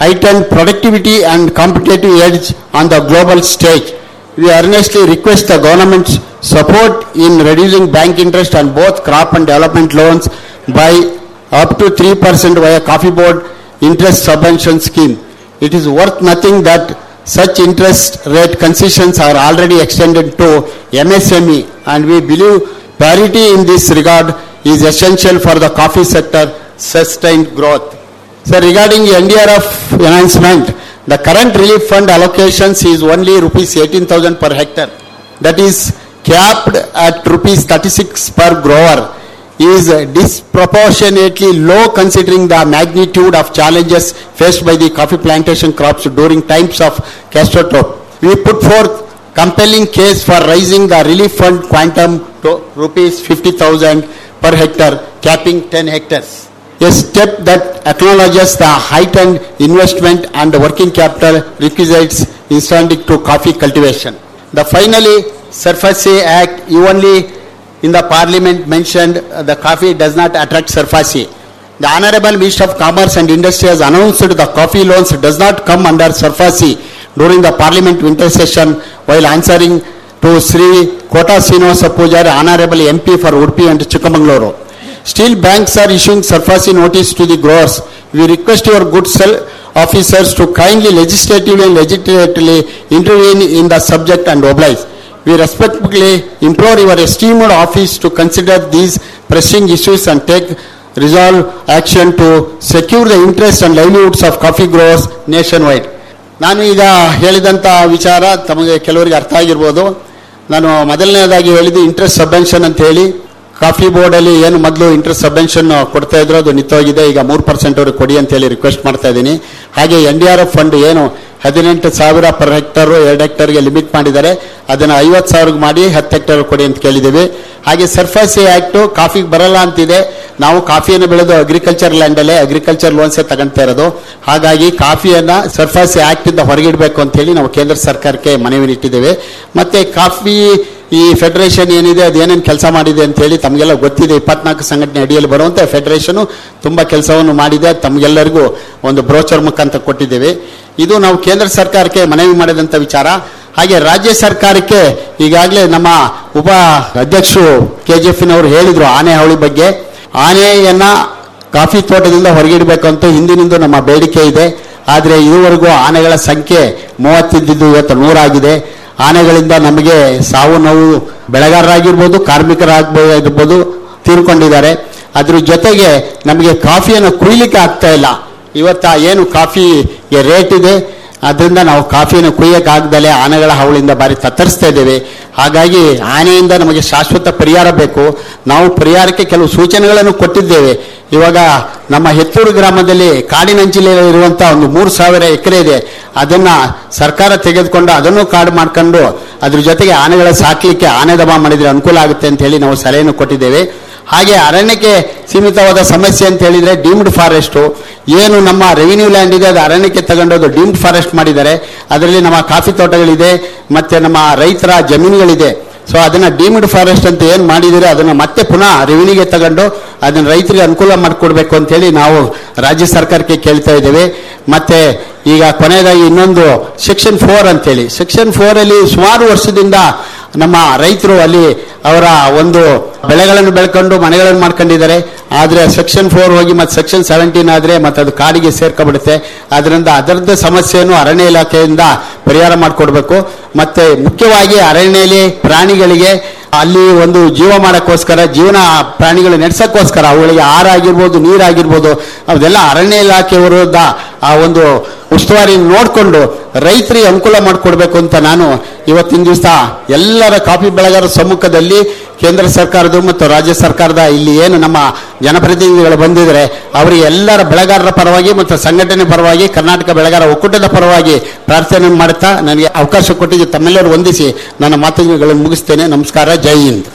Speaker 10: heightened productivity and competitive edge on the global stage. We earnestly request the government's support in reducing bank interest on both crop and development loans by up to 3% via coffee board interest subvention scheme. It is worth nothing that such interest rate concessions are already extended to MSME and we believe parity in this regard is essential for the coffee sector sustained growth. So regarding NDRF enhancement, the current relief fund allocations is only rupees 18,000 per hectare. That is capped at rupees 36 per grower is disproportionately low considering the magnitude of challenges faced by the coffee plantation crops during times of castortop. We put forth compelling case for raising the relief fund quantum to rupees 50,000 per hectare, capping 10 hectares. A step that acknowledges the heightened investment and working capital requisites instanding to coffee cultivation. The finally Surface Act, you only in the parliament mentioned uh, the coffee does not attract surface. The Honorable Minister of Commerce and Industry has announced the coffee loans does not come under surface during the parliament winter session while answering to Sri Kota Srinivasa Pujari, Honorable MP for Udupi and Chikkamangaluru. Still banks are issuing surface notice to the growers. We request your good self officers to kindly legislatively and legislatively intervene in the subject and oblige. We respectfully implore your esteemed office to consider these pressing issues and take resolve action to secure the interest and livelihoods of coffee growers nationwide. ನಾನು ಈಗ ಹೇಳಿದಂಥ ವಿಚಾರ ತಮಗೆ ಕೆಲವರಿಗೆ ಅರ್ಥ ಆಗಿರ್ಬೋದು ನಾನು ಮೊದಲನೇದಾಗಿ ಹೇಳಿದ್ದು ಇಂಟ್ರೆಸ್ಟ್ ಸಬ್ವೆನ್ಷನ್ ಅಂತ ಹೇಳಿ ಕಾಫಿ ಬೋರ್ಡಲ್ಲಿ ಏನು ಮೊದಲು ಇಂಟ್ರೆಸ್ಟ್ ಸಬ್ವೆನ್ಷನ್ ಕೊಡ್ತಾ ಇದ್ರು ಅದು ನಿಂತೋಗಿದೆ ಈಗ ಮೂರು ಪರ್ಸೆಂಟ್ ಅವ್ರಿಗೆ ಕೊಡಿ ಅಂತ ಹೇಳಿ ರಿಕ್ವೆಸ್ಟ್ ಮಾಡ್ತಾ ಇದ್ದೀನಿ ಹಾಗೆ N D R F fund ಏನು ಹದಿನೆಂಟು ಸಾವಿರ ಪರ್ ಹೆಕ್ಟರ್ ಎರಡು ಹೆಕ್ಟರ್ಗೆ ಲಿಮಿಟ್ ಮಾಡಿದ್ದಾರೆ ಅದನ್ನು ಐವತ್ತು ಸಾವಿರಕ್ಕೆ ಮಾಡಿ ಹತ್ತು ಹೆಕ್ಟರ್ ಕೊಡಿ ಅಂತ ಕೇಳಿದ್ದೀವಿ ಹಾಗೆ ಸರ್ಫಾಸಿ ಆಕ್ಟ್ ಕಾಫಿಗೆ ಬರಲ್ಲ ಅಂತಿದೆ ನಾವು ಕಾಫಿಯನ್ನು ಬೆಳೆದು ಅಗ್ರಿಕಲ್ಚರ್ ಲ್ಯಾಂಡಲ್ಲೇ ಅಗ್ರಿಕಲ್ಚರ್ ಲೋನ್ಸೇ ತಗೊಂತಾ ಇರೋದು ಹಾಗಾಗಿ ಕಾಫಿಯನ್ನ ಸರ್ಫಾಸಿ ಆಕ್ಟ್ ಇಂದ ಹೊರಗಿಡಬೇಕು ಅಂತ ಹೇಳಿ ನಾವು ಕೇಂದ್ರ ಸರ್ಕಾರಕ್ಕೆ ಮನವಿ ಇಟ್ಟಿದ್ದೇವೆ ಮತ್ತೆ ಕಾಫಿ ಈ ಫೆಡರೇಷನ್ ಏನಿದೆ ಅದು ಏನೇನು ಕೆಲಸ ಮಾಡಿದೆ ಅಂತ ಹೇಳಿ ತಮಗೆಲ್ಲ ಗೊತ್ತಿದೆ ಇಪ್ಪತ್ನಾಲ್ಕು ಸಂಘಟನೆ ಅಡಿಯಲ್ಲಿ ಬರುವಂತ ಫೆಡರೇಷನ್ ತುಂಬಾ ಕೆಲಸವನ್ನು ಮಾಡಿದೆ ತಮಗೆಲ್ಲರಿಗೂ ಒಂದು ಬ್ರೋಚರ್ ಮುಖಾಂತರ ಕೊಟ್ಟಿದ್ದೇವೆ ಇದು ನಾವು ಕೇಂದ್ರ ಸರ್ಕಾರಕ್ಕೆ ಮನವಿ ಮಾಡಿದಂತ ವಿಚಾರ ಹಾಗೆ ರಾಜ್ಯ ಸರ್ಕಾರಕ್ಕೆ ಈಗಾಗಲೇ ನಮ್ಮ ಉಪ ಅಧ್ಯಕ್ಷರು ಕೆ ಜಿ ಎಫ್ನವರು ಹೇಳಿದ್ರು ಆನೆ ಹಾವಳಿ ಬಗ್ಗೆ ಆನೆಯನ್ನ ಕಾಫಿ ತೋಟದಿಂದ ಹೊರಗಿಡಬೇಕು ಅಂತ ಹಿಂದಿನಿಂದ ನಮ್ಮ ಬೇಡಿಕೆ ಇದೆ ಆದರೆ ಇದುವರೆಗೂ ಆನೆಗಳ ಸಂಖ್ಯೆ ಮೂವತ್ತಿದ್ದು ಇವತ್ತು ನೂರಾಗಿದೆ ಆನೆಗಳಿಂದ ನಮಗೆ ಸಾವು ನೋವು ಬೆಳೆಗಾರರಾಗಿರ್ಬೋದು ಕಾರ್ಮಿಕರಾಗಿರ್ಬೋದು ತೀರ್ಕೊಂಡಿದ್ದಾರೆ ಅದ್ರ ಜೊತೆಗೆ ನಮಗೆ ಕಾಫಿಯನ್ನು ಕುಯ್ಲಿಕ್ಕೆ ಆಗ್ತಾ ಇಲ್ಲ ಇವತ್ತ ಏನು ಕಾಫಿಗೆ ರೇಟ್ ಇದೆ ಅದರಿಂದ ನಾವು ಕಾಫಿಯನ್ನು ಕುಯ್ಯಕ್ಕಾಗ್ದಲೆ ಆನೆಗಳ ಹಾವಳಿಯಿಂದ ಬಾರಿ ತತ್ತರಿಸ್ತಾ ಇದ್ದೇವೆ ಹಾಗಾಗಿ ಆನೆಯಿಂದ ನಮಗೆ ಶಾಶ್ವತ ಪರಿಹಾರ ಬೇಕು ನಾವು ಪರಿಹಾರಕ್ಕೆ ಕೆಲವು ಸೂಚನೆಗಳನ್ನು ಕೊಟ್ಟಿದ್ದೇವೆ ಇವಾಗ ನಮ್ಮ ಹೆತ್ತೂರು ಗ್ರಾಮದಲ್ಲಿ ಕಾಡಿನಂಚಿನಲ್ಲಿ ಇರುವಂತಹ ಒಂದು ಮೂರು ಸಾವಿರ ಎಕರೆ ಇದೆ ಅದನ್ನ ಸರ್ಕಾರ ತೆಗೆದುಕೊಂಡು ಅದನ್ನು ಕಾಡು ಮಾಡ್ಕೊಂಡು ಅದ್ರ ಜೊತೆಗೆ ಆನೆಗಳ ಸಾಕ್ಲಿಕ್ಕೆ ಆನೆ ದಮ ಮಾಡಿದ್ರೆ ಅನುಕೂಲ ಆಗುತ್ತೆ ಅಂತ ಹೇಳಿ ನಾವು ಸಲಹೆಯನ್ನು ಕೊಟ್ಟಿದ್ದೇವೆ ಹಾಗೆ ಅರಣ್ಯಕ್ಕೆ ಸೀಮಿತವಾದ ಸಮಸ್ಯೆ ಅಂತ ಹೇಳಿದ್ರೆ ಡೀಮ್ಡ್ ಫಾರೆಸ್ಟ್ ಏನು ನಮ್ಮ ರೆವಿನ್ಯೂ ಲ್ಯಾಂಡ್ ಇದೆ ಅದು ಅರಣ್ಯಕ್ಕೆ ತಗೊಂಡೋದು ಡೀಮ್ಡ್ ಫಾರೆಸ್ಟ್ ಮಾಡಿದ್ದಾರೆ ಅದರಲ್ಲಿ ನಮ್ಮ ಕಾಫಿ ತೋಟಗಳಿದೆ ಮತ್ತೆ ನಮ್ಮ ರೈತರ ಜಮೀನುಗಳಿದೆ ಸೊ ಅದನ್ನ ಡೀಮ್ಡ್ ಫಾರೆಸ್ಟ್ ಅಂತ ಏನ್ ಮಾಡಿದಿರೋ ಅದನ್ನ ಮತ್ತೆ ಪುನಃ ರೆವಿನ್ಯೂಗೆ ತಗೊಂಡು ಅದನ್ನ ರೈತರಿಗೆ ಅನುಕೂಲ ಮಾಡಿಕೊಡ್ಬೇಕು ಅಂತ ಹೇಳಿ ನಾವು ರಾಜ್ಯ ಸರ್ಕಾರಕ್ಕೆ ಕೇಳ್ತಾ ಇದ್ದೇವೆ ಮತ್ತೆ ಈಗ ಕೊನೆಯದಾಗಿ ಇನ್ನೊಂದು ಸೆಕ್ಷನ್ ಫೋರ್ ಅಂತೇಳಿ ಸೆಕ್ಷನ್ ಫೋರ್ ಅಲ್ಲಿ ಸುಮಾರು ವರ್ಷದಿಂದ ನಮ್ಮ ರೈತರು ಅಲ್ಲಿ ಅವರ ಒಂದು ಬೆಳೆಗಳನ್ನು ಬೆಳ್ಕೊಂಡು ಮನೆಗಳನ್ನು ಮಾಡ್ಕೊಂಡಿದ್ದಾರೆ ಆದ್ರೆ ಸೆಕ್ಷನ್ ಫೋರ್ ಹೋಗಿ ಮತ್ತೆ ಸೆಕ್ಷನ್ ಸೆವೆಂಟೀನ್ ಆದ್ರೆ ಮತ್ತೆ ಅದು ಕಾಡಿಗೆ ಸೇರ್ಕೊಬಿಡುತ್ತೆ ಅದರಿಂದ ಅದರದ್ದು ಸಮಸ್ಯೆಯನ್ನು ಅರಣ್ಯ ಇಲಾಖೆಯಿಂದ ಪರಿಹಾರ ಮಾಡಿಕೊಡ್ಬೇಕು ಮತ್ತೆ ಮುಖ್ಯವಾಗಿ ಅರಣ್ಯಲಿ ಪ್ರಾಣಿಗಳಿಗೆ ಅಲ್ಲಿ ಒಂದು ಜೀವ ಮಾಡಕ್ಕೋಸ್ಕರ ಜೀವನ ಪ್ರಾಣಿಗಳು ನಡೆಸಕ್ಕೋಸ್ಕರ ಅವುಗಳಿಗೆ ಆಹಾರ ಆಗಿರ್ಬೋದು ನೀರಾಗಿರ್ಬೋದು ಅದೆಲ್ಲ ಅರಣ್ಯ ಇಲಾಖೆಯವರು ಆ ಒಂದು ಉಸ್ತುವಾರಿ ನೋಡಿಕೊಂಡು ರೈತರಿಗೆ ಅನುಕೂಲ ಮಾಡಿಕೊಡ್ಬೇಕು ಅಂತ ನಾನು ಇವತ್ತಿನ ದಿವಸ ಎಲ್ಲರ ಕಾಫಿ ಬೆಳೆಗಾರರ ಸಮ್ಮುಖದಲ್ಲಿ ಕೇಂದ್ರ ಸರ್ಕಾರದ ಮತ್ತು ರಾಜ್ಯ ಸರ್ಕಾರದ ಇಲ್ಲಿ ಏನು ನಮ್ಮ ಜನಪ್ರತಿನಿಧಿಗಳು ಬಂದಿದ್ದಾರೆ ಅವರಿಗೆ ಎಲ್ಲರ ಬೆಳೆಗಾರರ ಪರವಾಗಿ ಮತ್ತು ಸಂಘಟನೆ ಪರವಾಗಿ ಕರ್ನಾಟಕ ಬೆಳೆಗಾರ ಒಕ್ಕೂಟದ ಪರವಾಗಿ ಪ್ರಾರ್ಥನೆ ಮಾಡುತ್ತಾ ನನಗೆ ಅವಕಾಶ ಕೊಟ್ಟಿದ್ದು ತಮ್ಮೆಲ್ಲರೂ ವಂದಿಸಿ ನನ್ನ ಮಾತುಗಳನ್ನು ಮುಗಿಸ್ತೇನೆ ನಮಸ್ಕಾರ ಜೈ ಹಿಂದ್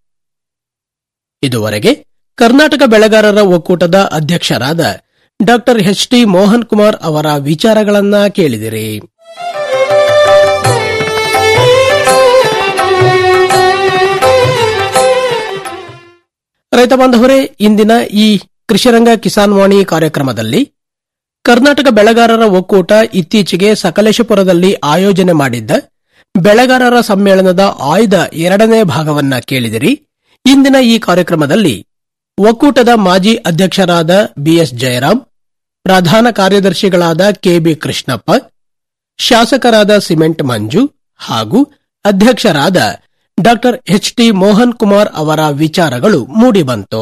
Speaker 3: ಇದುವರೆಗೆ ಕರ್ನಾಟಕ ಬೆಳೆಗಾರರ ಒಕ್ಕೂಟದ ಅಧ್ಯಕ್ಷರಾದ doctor H T Mohan Kumar ಅವರ ವಿಚಾರಗಳನ್ನ ಕೇಳಿದಿರಿ ರೈತ ಬಾಂಧವರೇ ಇಂದಿನ ಈ ಕೃಷಿರಂಗ ಕಿಸಾನ್ ವಾಣಿ ಕಾರ್ಯಕ್ರಮದಲ್ಲಿ ಕರ್ನಾಟಕ ಬೆಳೆಗಾರರ ಒಕ್ಕೂಟ ಇತ್ತೀಚೆಗೆ ಸಕಲೇಶಪುರದಲ್ಲಿ ಆಯೋಜನೆ ಮಾಡಿದ್ದ ಬೆಳೆಗಾರರ ಸಮ್ಮೇಳನದ ಆಯ್ದ ಎರಡನೇ ಭಾಗವನ್ನ ಕೇಳಿದಿರಿ ಇಂದಿನ ಈ ಕಾರ್ಯಕ್ರಮದಲ್ಲಿ ಒಕ್ಕೂಟದ ಮಾಜಿ ಅಧ್ಯಕ್ಷರಾದ ಬಿಎಸ್ ಜಯರಾಮ್ ಪ್ರಧಾನ ಕಾರ್ಯದರ್ಶಿಗಳಾದ ಕೆಬಿ ಕೃಷ್ಣಪ್ಪ ಶಾಸಕರಾದ ಸಿಮೆಂಟ್ ಮಂಜು ಹಾಗೂ ಅಧ್ಯಕ್ಷರಾದ ಡಾ ಎಚ್ ಟಿ ಮೋಹನ್ ಕುಮಾರ್ ಅವರ ವಿಚಾರಗಳು ಮೂಡಿಬಂತು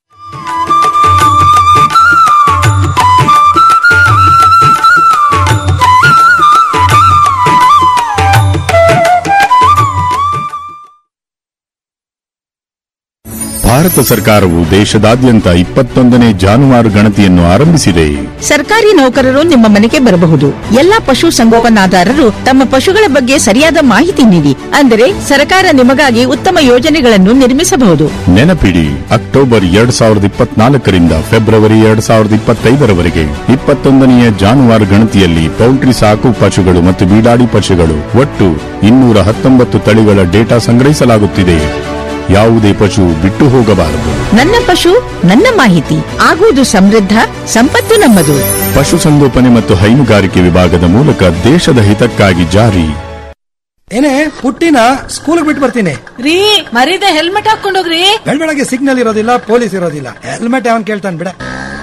Speaker 11: ಭಾರತ ಸರ್ಕಾರವು ದೇಶದಾದ್ಯಂತ ಇಪ್ಪತ್ತೊಂದನೇ ಜಾನುವಾರು ಗಣತಿಯನ್ನು ಆರಂಭಿಸಿದೆ
Speaker 12: ಸರ್ಕಾರಿ ನೌಕರರು ನಿಮ್ಮ ಮನೆಗೆ ಬರಬಹುದು ಎಲ್ಲಾ ಪಶು ಸಂಗೋಪನಾದಾರರು ತಮ್ಮ ಪಶುಗಳ ಬಗ್ಗೆ ಸರಿಯಾದ ಮಾಹಿತಿ ನೀಡಿ ಅಂದರೆ ಸರ್ಕಾರ ನಿಮಗಾಗಿ ಉತ್ತಮ ಯೋಜನೆಗಳನ್ನು ನಿರ್ಮಿಸಬಹುದು
Speaker 11: ನೆನಪಿಡಿ ಅಕ್ಟೋಬರ್ ಎರಡ್ ಸಾವಿರದ ಇಪ್ಪತ್ನಾಲ್ಕರಿಂದ ಫೆಬ್ರವರಿ ಎರಡ್ ಸಾವಿರದ ಇಪ್ಪತ್ತೈದರವರೆಗೆ ಇಪ್ಪತ್ತೊಂದನೆಯ ಜಾನುವಾರು ಗಣತಿಯಲ್ಲಿ ಪೌಲ್ಟ್ರಿ ಸಾಕು ಪಶುಗಳು ಮತ್ತು ಬೀಡಾಡಿ ಪಶುಗಳು ಒಟ್ಟು ಇನ್ನೂರ ಹತ್ತೊಂಬತ್ತು ತಳಿಗಳ ಡೇಟಾ ಸಂಗ್ರಹಿಸಲಾಗುತ್ತಿದೆ ಯಾವುದೇ ಪಶು ಬಿಟ್ಟು ಹೋಗಬಾರದು
Speaker 12: ನನ್ನ ಪಶು ನನ್ನ ಮಾಹಿತಿ ಆಗುವುದು ಸಮೃದ್ಧ ಸಂಪತ್ತು ನಮ್ಮದು
Speaker 11: ಪಶುಸಂಗೋಪನೆ ಮತ್ತು ಹೈನುಗಾರಿಕೆ ವಿಭಾಗದ ಮೂಲಕ ದೇಶದ ಹಿತಕ್ಕಾಗಿ ಜಾರಿ
Speaker 13: ಏನೇ ಪುಟ್ಟಿನ ಸ್ಕೂಲ್ ಬಿಟ್ಟು ಬರ್ತೀನಿ
Speaker 14: ರೀ ಮರೀದೆ ಹೆಲ್ಮೆಟ್ ಹಾಕೊಂಡೋಗ್ರಿ
Speaker 13: ಬೆಳಗ್ಗೆ ಸಿಗ್ನಲ್ ಇರೋದಿಲ್ಲ ಪೊಲೀಸ್ ಇರೋದಿಲ್ಲ ಹೆಲ್ಮೆಟ್ ಯಾವನ್ ಕೇಳ್ತಾನೆ ಬಿಡ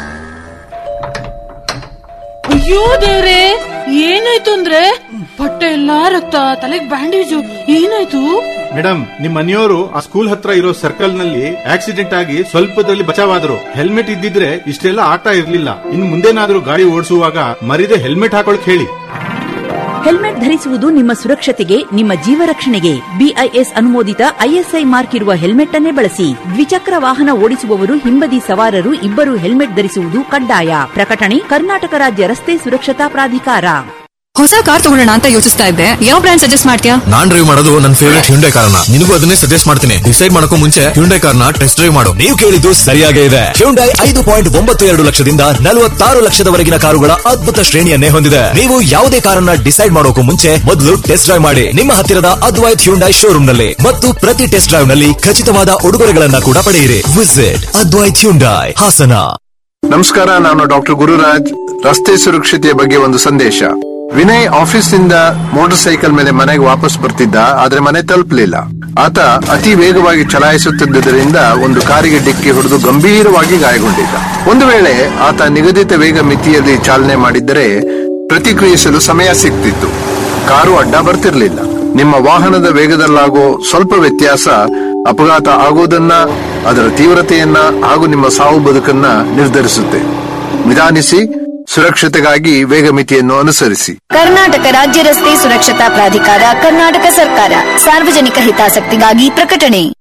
Speaker 14: ಅಯ್ಯೋ ದೇವ್ರೆ ಏನಾಯ್ತು ಅಂದ್ರೆ ಬಟ್ಟೆ ಎಲ್ಲಾ ರಕ್ತ ತಲೆಗ್ ಬ್ಯಾಂಡೇಜು ಏನಾಯ್ತು
Speaker 15: ಮೇಡಮ್ ನಿಮ್ ಮನೆಯವರು ಆ ಸ್ಕೂಲ್ ಹತ್ರ ಇರೋ ಸರ್ಕಲ್ ನಲ್ಲಿ ಆಕ್ಸಿಡೆಂಟ್ ಆಗಿ ಸ್ವಲ್ಪದಲ್ಲಿ ಬಚಾವಾದ್ರು ಹೆಲ್ಮೆಟ್ ಇದ್ದಿದ್ರೆ ಇಷ್ಟೆಲ್ಲ ಆಟ ಇರ್ಲಿಲ್ಲ ಇನ್ ಮುಂದೇನಾದ್ರೂ ಗಾಡಿ ಓಡಿಸುವಾಗ ಮರಿದೆ ಹೆಲ್ಮೆಟ್ ಹಾಕೊಳಕ್ ಹೇಳಿ
Speaker 16: ಹೆಲ್ಮೆಟ್ ಧರಿಸುವುದು ನಿಮ್ಮ ಸುರಕ್ಷತೆಗೆ ನಿಮ್ಮ ಜೀವ ರಕ್ಷಣೆಗೆ ಬಿಐಎಸ್ ಅನುಮೋದಿತ ಐಎಸ್ಐ ಮಾರ್ಕ್ ಇರುವ ಹೆಲ್ಮೆಟ್ ಅನ್ನೇ ಬಳಸಿ ದ್ವಿಚಕ್ರ ವಾಹನ ಓಡಿಸುವವರು ಹಿಂಬದಿ ಸವಾರರು ಇಬ್ಬರು ಹೆಲ್ಮೆಟ್ ಧರಿಸುವುದು ಕಡ್ಡಾಯ ಪ್ರಕಟಣೆ ಕರ್ನಾಟಕ ರಾಜ್ಯ ರಸ್ತೆ ಸುರಕ್ಷತಾ ಪ್ರಾಧಿಕಾರ
Speaker 17: ಹೊಸ ಕಾರ್ ತಗೊಳ್ಳೋಣ ಅಂತ ಯೋಚಿಸ್ತಾ ಇದ್ದೆ ಯಾವ ಬ್ರ್ಯಾಂಡ್ ಸಜೆಸ್ಟ್ ಮಾಡ್ತೀಯಾ
Speaker 18: ನಾನ್ ಡ್ರೈವ್ ಮಾಡೋದು ನನ್ನ ಫೇವರೇಟ್ ಹ್ಯುಂಡೈ ಕಾರ್ನ ನಿನಗೂ ಅದನ್ನೇ ಸಜೆಸ್ಟ್ ಮಾಡ್ತೀನಿ ಡಿಸೈಡ್ ಮಾಡಕ್ಕೂ ಮುಂಚೆ ಹ್ಯುಂಡೈ ಕಾರ್ನ ಟೆಸ್ಟ್ ಡ್ರೈವ್ ಮಾಡು ನೀವು ಕೇಳಿದ್ದು ಸರಿಯಾಗೇ ಇದೆ ಹ್ಯುಂಡೈ ಐದು ಪಾಯಿಂಟ್ ಒಂಬತ್ತು ಎರಡು ಲಕ್ಷದಿಂದ ನಲವತ್ತಾರು ಲಕ್ಷದವರೆಗಿನ ಕಾರುಗಳ ಅದ್ಭುತ ಶ್ರೇಣಿಯನ್ನೇ ಹೊಂದಿದೆ ನೀವು ಯಾವುದೇ ಕಾರನ್ನ ಡಿಸೈಡ್ ಮಾಡೋಕು ಮುಂಚೆ ಮೊದಲು ಟೆಸ್ಟ್ ಡ್ರೈವ್ ಮಾಡಿ ನಿಮ್ಮ ಹತ್ತಿರದ ಅದ್ವೈತ್ ಹ್ಯುಂಡೈ ಶೋರೂಮ್ ನಲ್ಲಿ ಮತ್ತು ಪ್ರತಿ ಟೆಸ್ಟ್ ಡ್ರೈವ್ ನಲ್ಲಿ ಖಚಿತವಾದ ಉಡುಗೊರೆಗಳನ್ನ ಕೂಡ ಪಡೆಯಿರಿ ವಿಸಿಟ್ ಅದ್ವೈತ್ ಹ್ಯುಂಡೈ ಹಾಸನ
Speaker 19: ನಮಸ್ಕಾರ ನಾನು ಡಾಕ್ಟರ್ ಗುರುರಾಜ್ ರಸ್ತೆ ಸುರಕ್ಷತೆಯ ಬಗ್ಗೆ ಒಂದು ಸಂದೇಶ ವಿನಯ್ ಆಫೀಸ್ನಿಂದ ಮೋಟಾರ್ ಸೈಕಲ್ ಮೇಲೆ ಮನೆಗೆ ವಾಪಸ್ ಬರ್ತಿದ್ದ ಆದ್ರೆ ಮನೆ ತಲುಪಲಿಲ್ಲ ಆತ ಅತಿ ವೇಗವಾಗಿ ಚಲಾಯಿಸುತ್ತಿದ್ದರಿಂದ ಒಂದು ಕಾರಿಗೆ ಡಿಕ್ಕಿ ಹೊಡೆದು ಗಂಭೀರವಾಗಿ ಗಾಯಗೊಂಡಿದ್ದ ಒಂದು ವೇಳೆ ಆತ ನಿಗದಿತ ವೇಗ ಮಿತಿಯಲ್ಲಿ ಚಾಲನೆ ಮಾಡಿದ್ದರೆ ಪ್ರತಿಕ್ರಿಯಿಸಲು ಸಮಯ ಸಿಗ್ತಿತ್ತು ಕಾರು ಅಡ್ಡ ಬರ್ತಿರ್ಲಿಲ್ಲ ನಿಮ್ಮ ವಾಹನದ ವೇಗದಲ್ಲಾಗೋ ಸ್ವಲ್ಪ ವ್ಯತ್ಯಾಸ ಅಪಘಾತ ಆಗೋದನ್ನ ಅದರ ತೀವ್ರತೆಯನ್ನ ಹಾಗೂ ನಿಮ್ಮ ಸಾವು ಬದುಕನ್ನ ನಿರ್ಧರಿಸುತ್ತೆ ನಿಧಾನಿಸಿ ಸುರಕ್ಷತೆಗಾಗಿ ವೇಗ ಮಿತಿಯನ್ನು ಅನುಸರಿಸಿ
Speaker 20: ಕರ್ನಾಟಕ ರಾಜ್ಯ ರಸ್ತೆ ಸುರಕ್ಷತಾ ಪ್ರಾಧಿಕಾರ ಕರ್ನಾಟಕ ಸರ್ಕಾರ ಸಾರ್ವಜನಿಕ ಹಿತಾಸಕ್ತಿಗಾಗಿ ಪ್ರಕಟಣೆ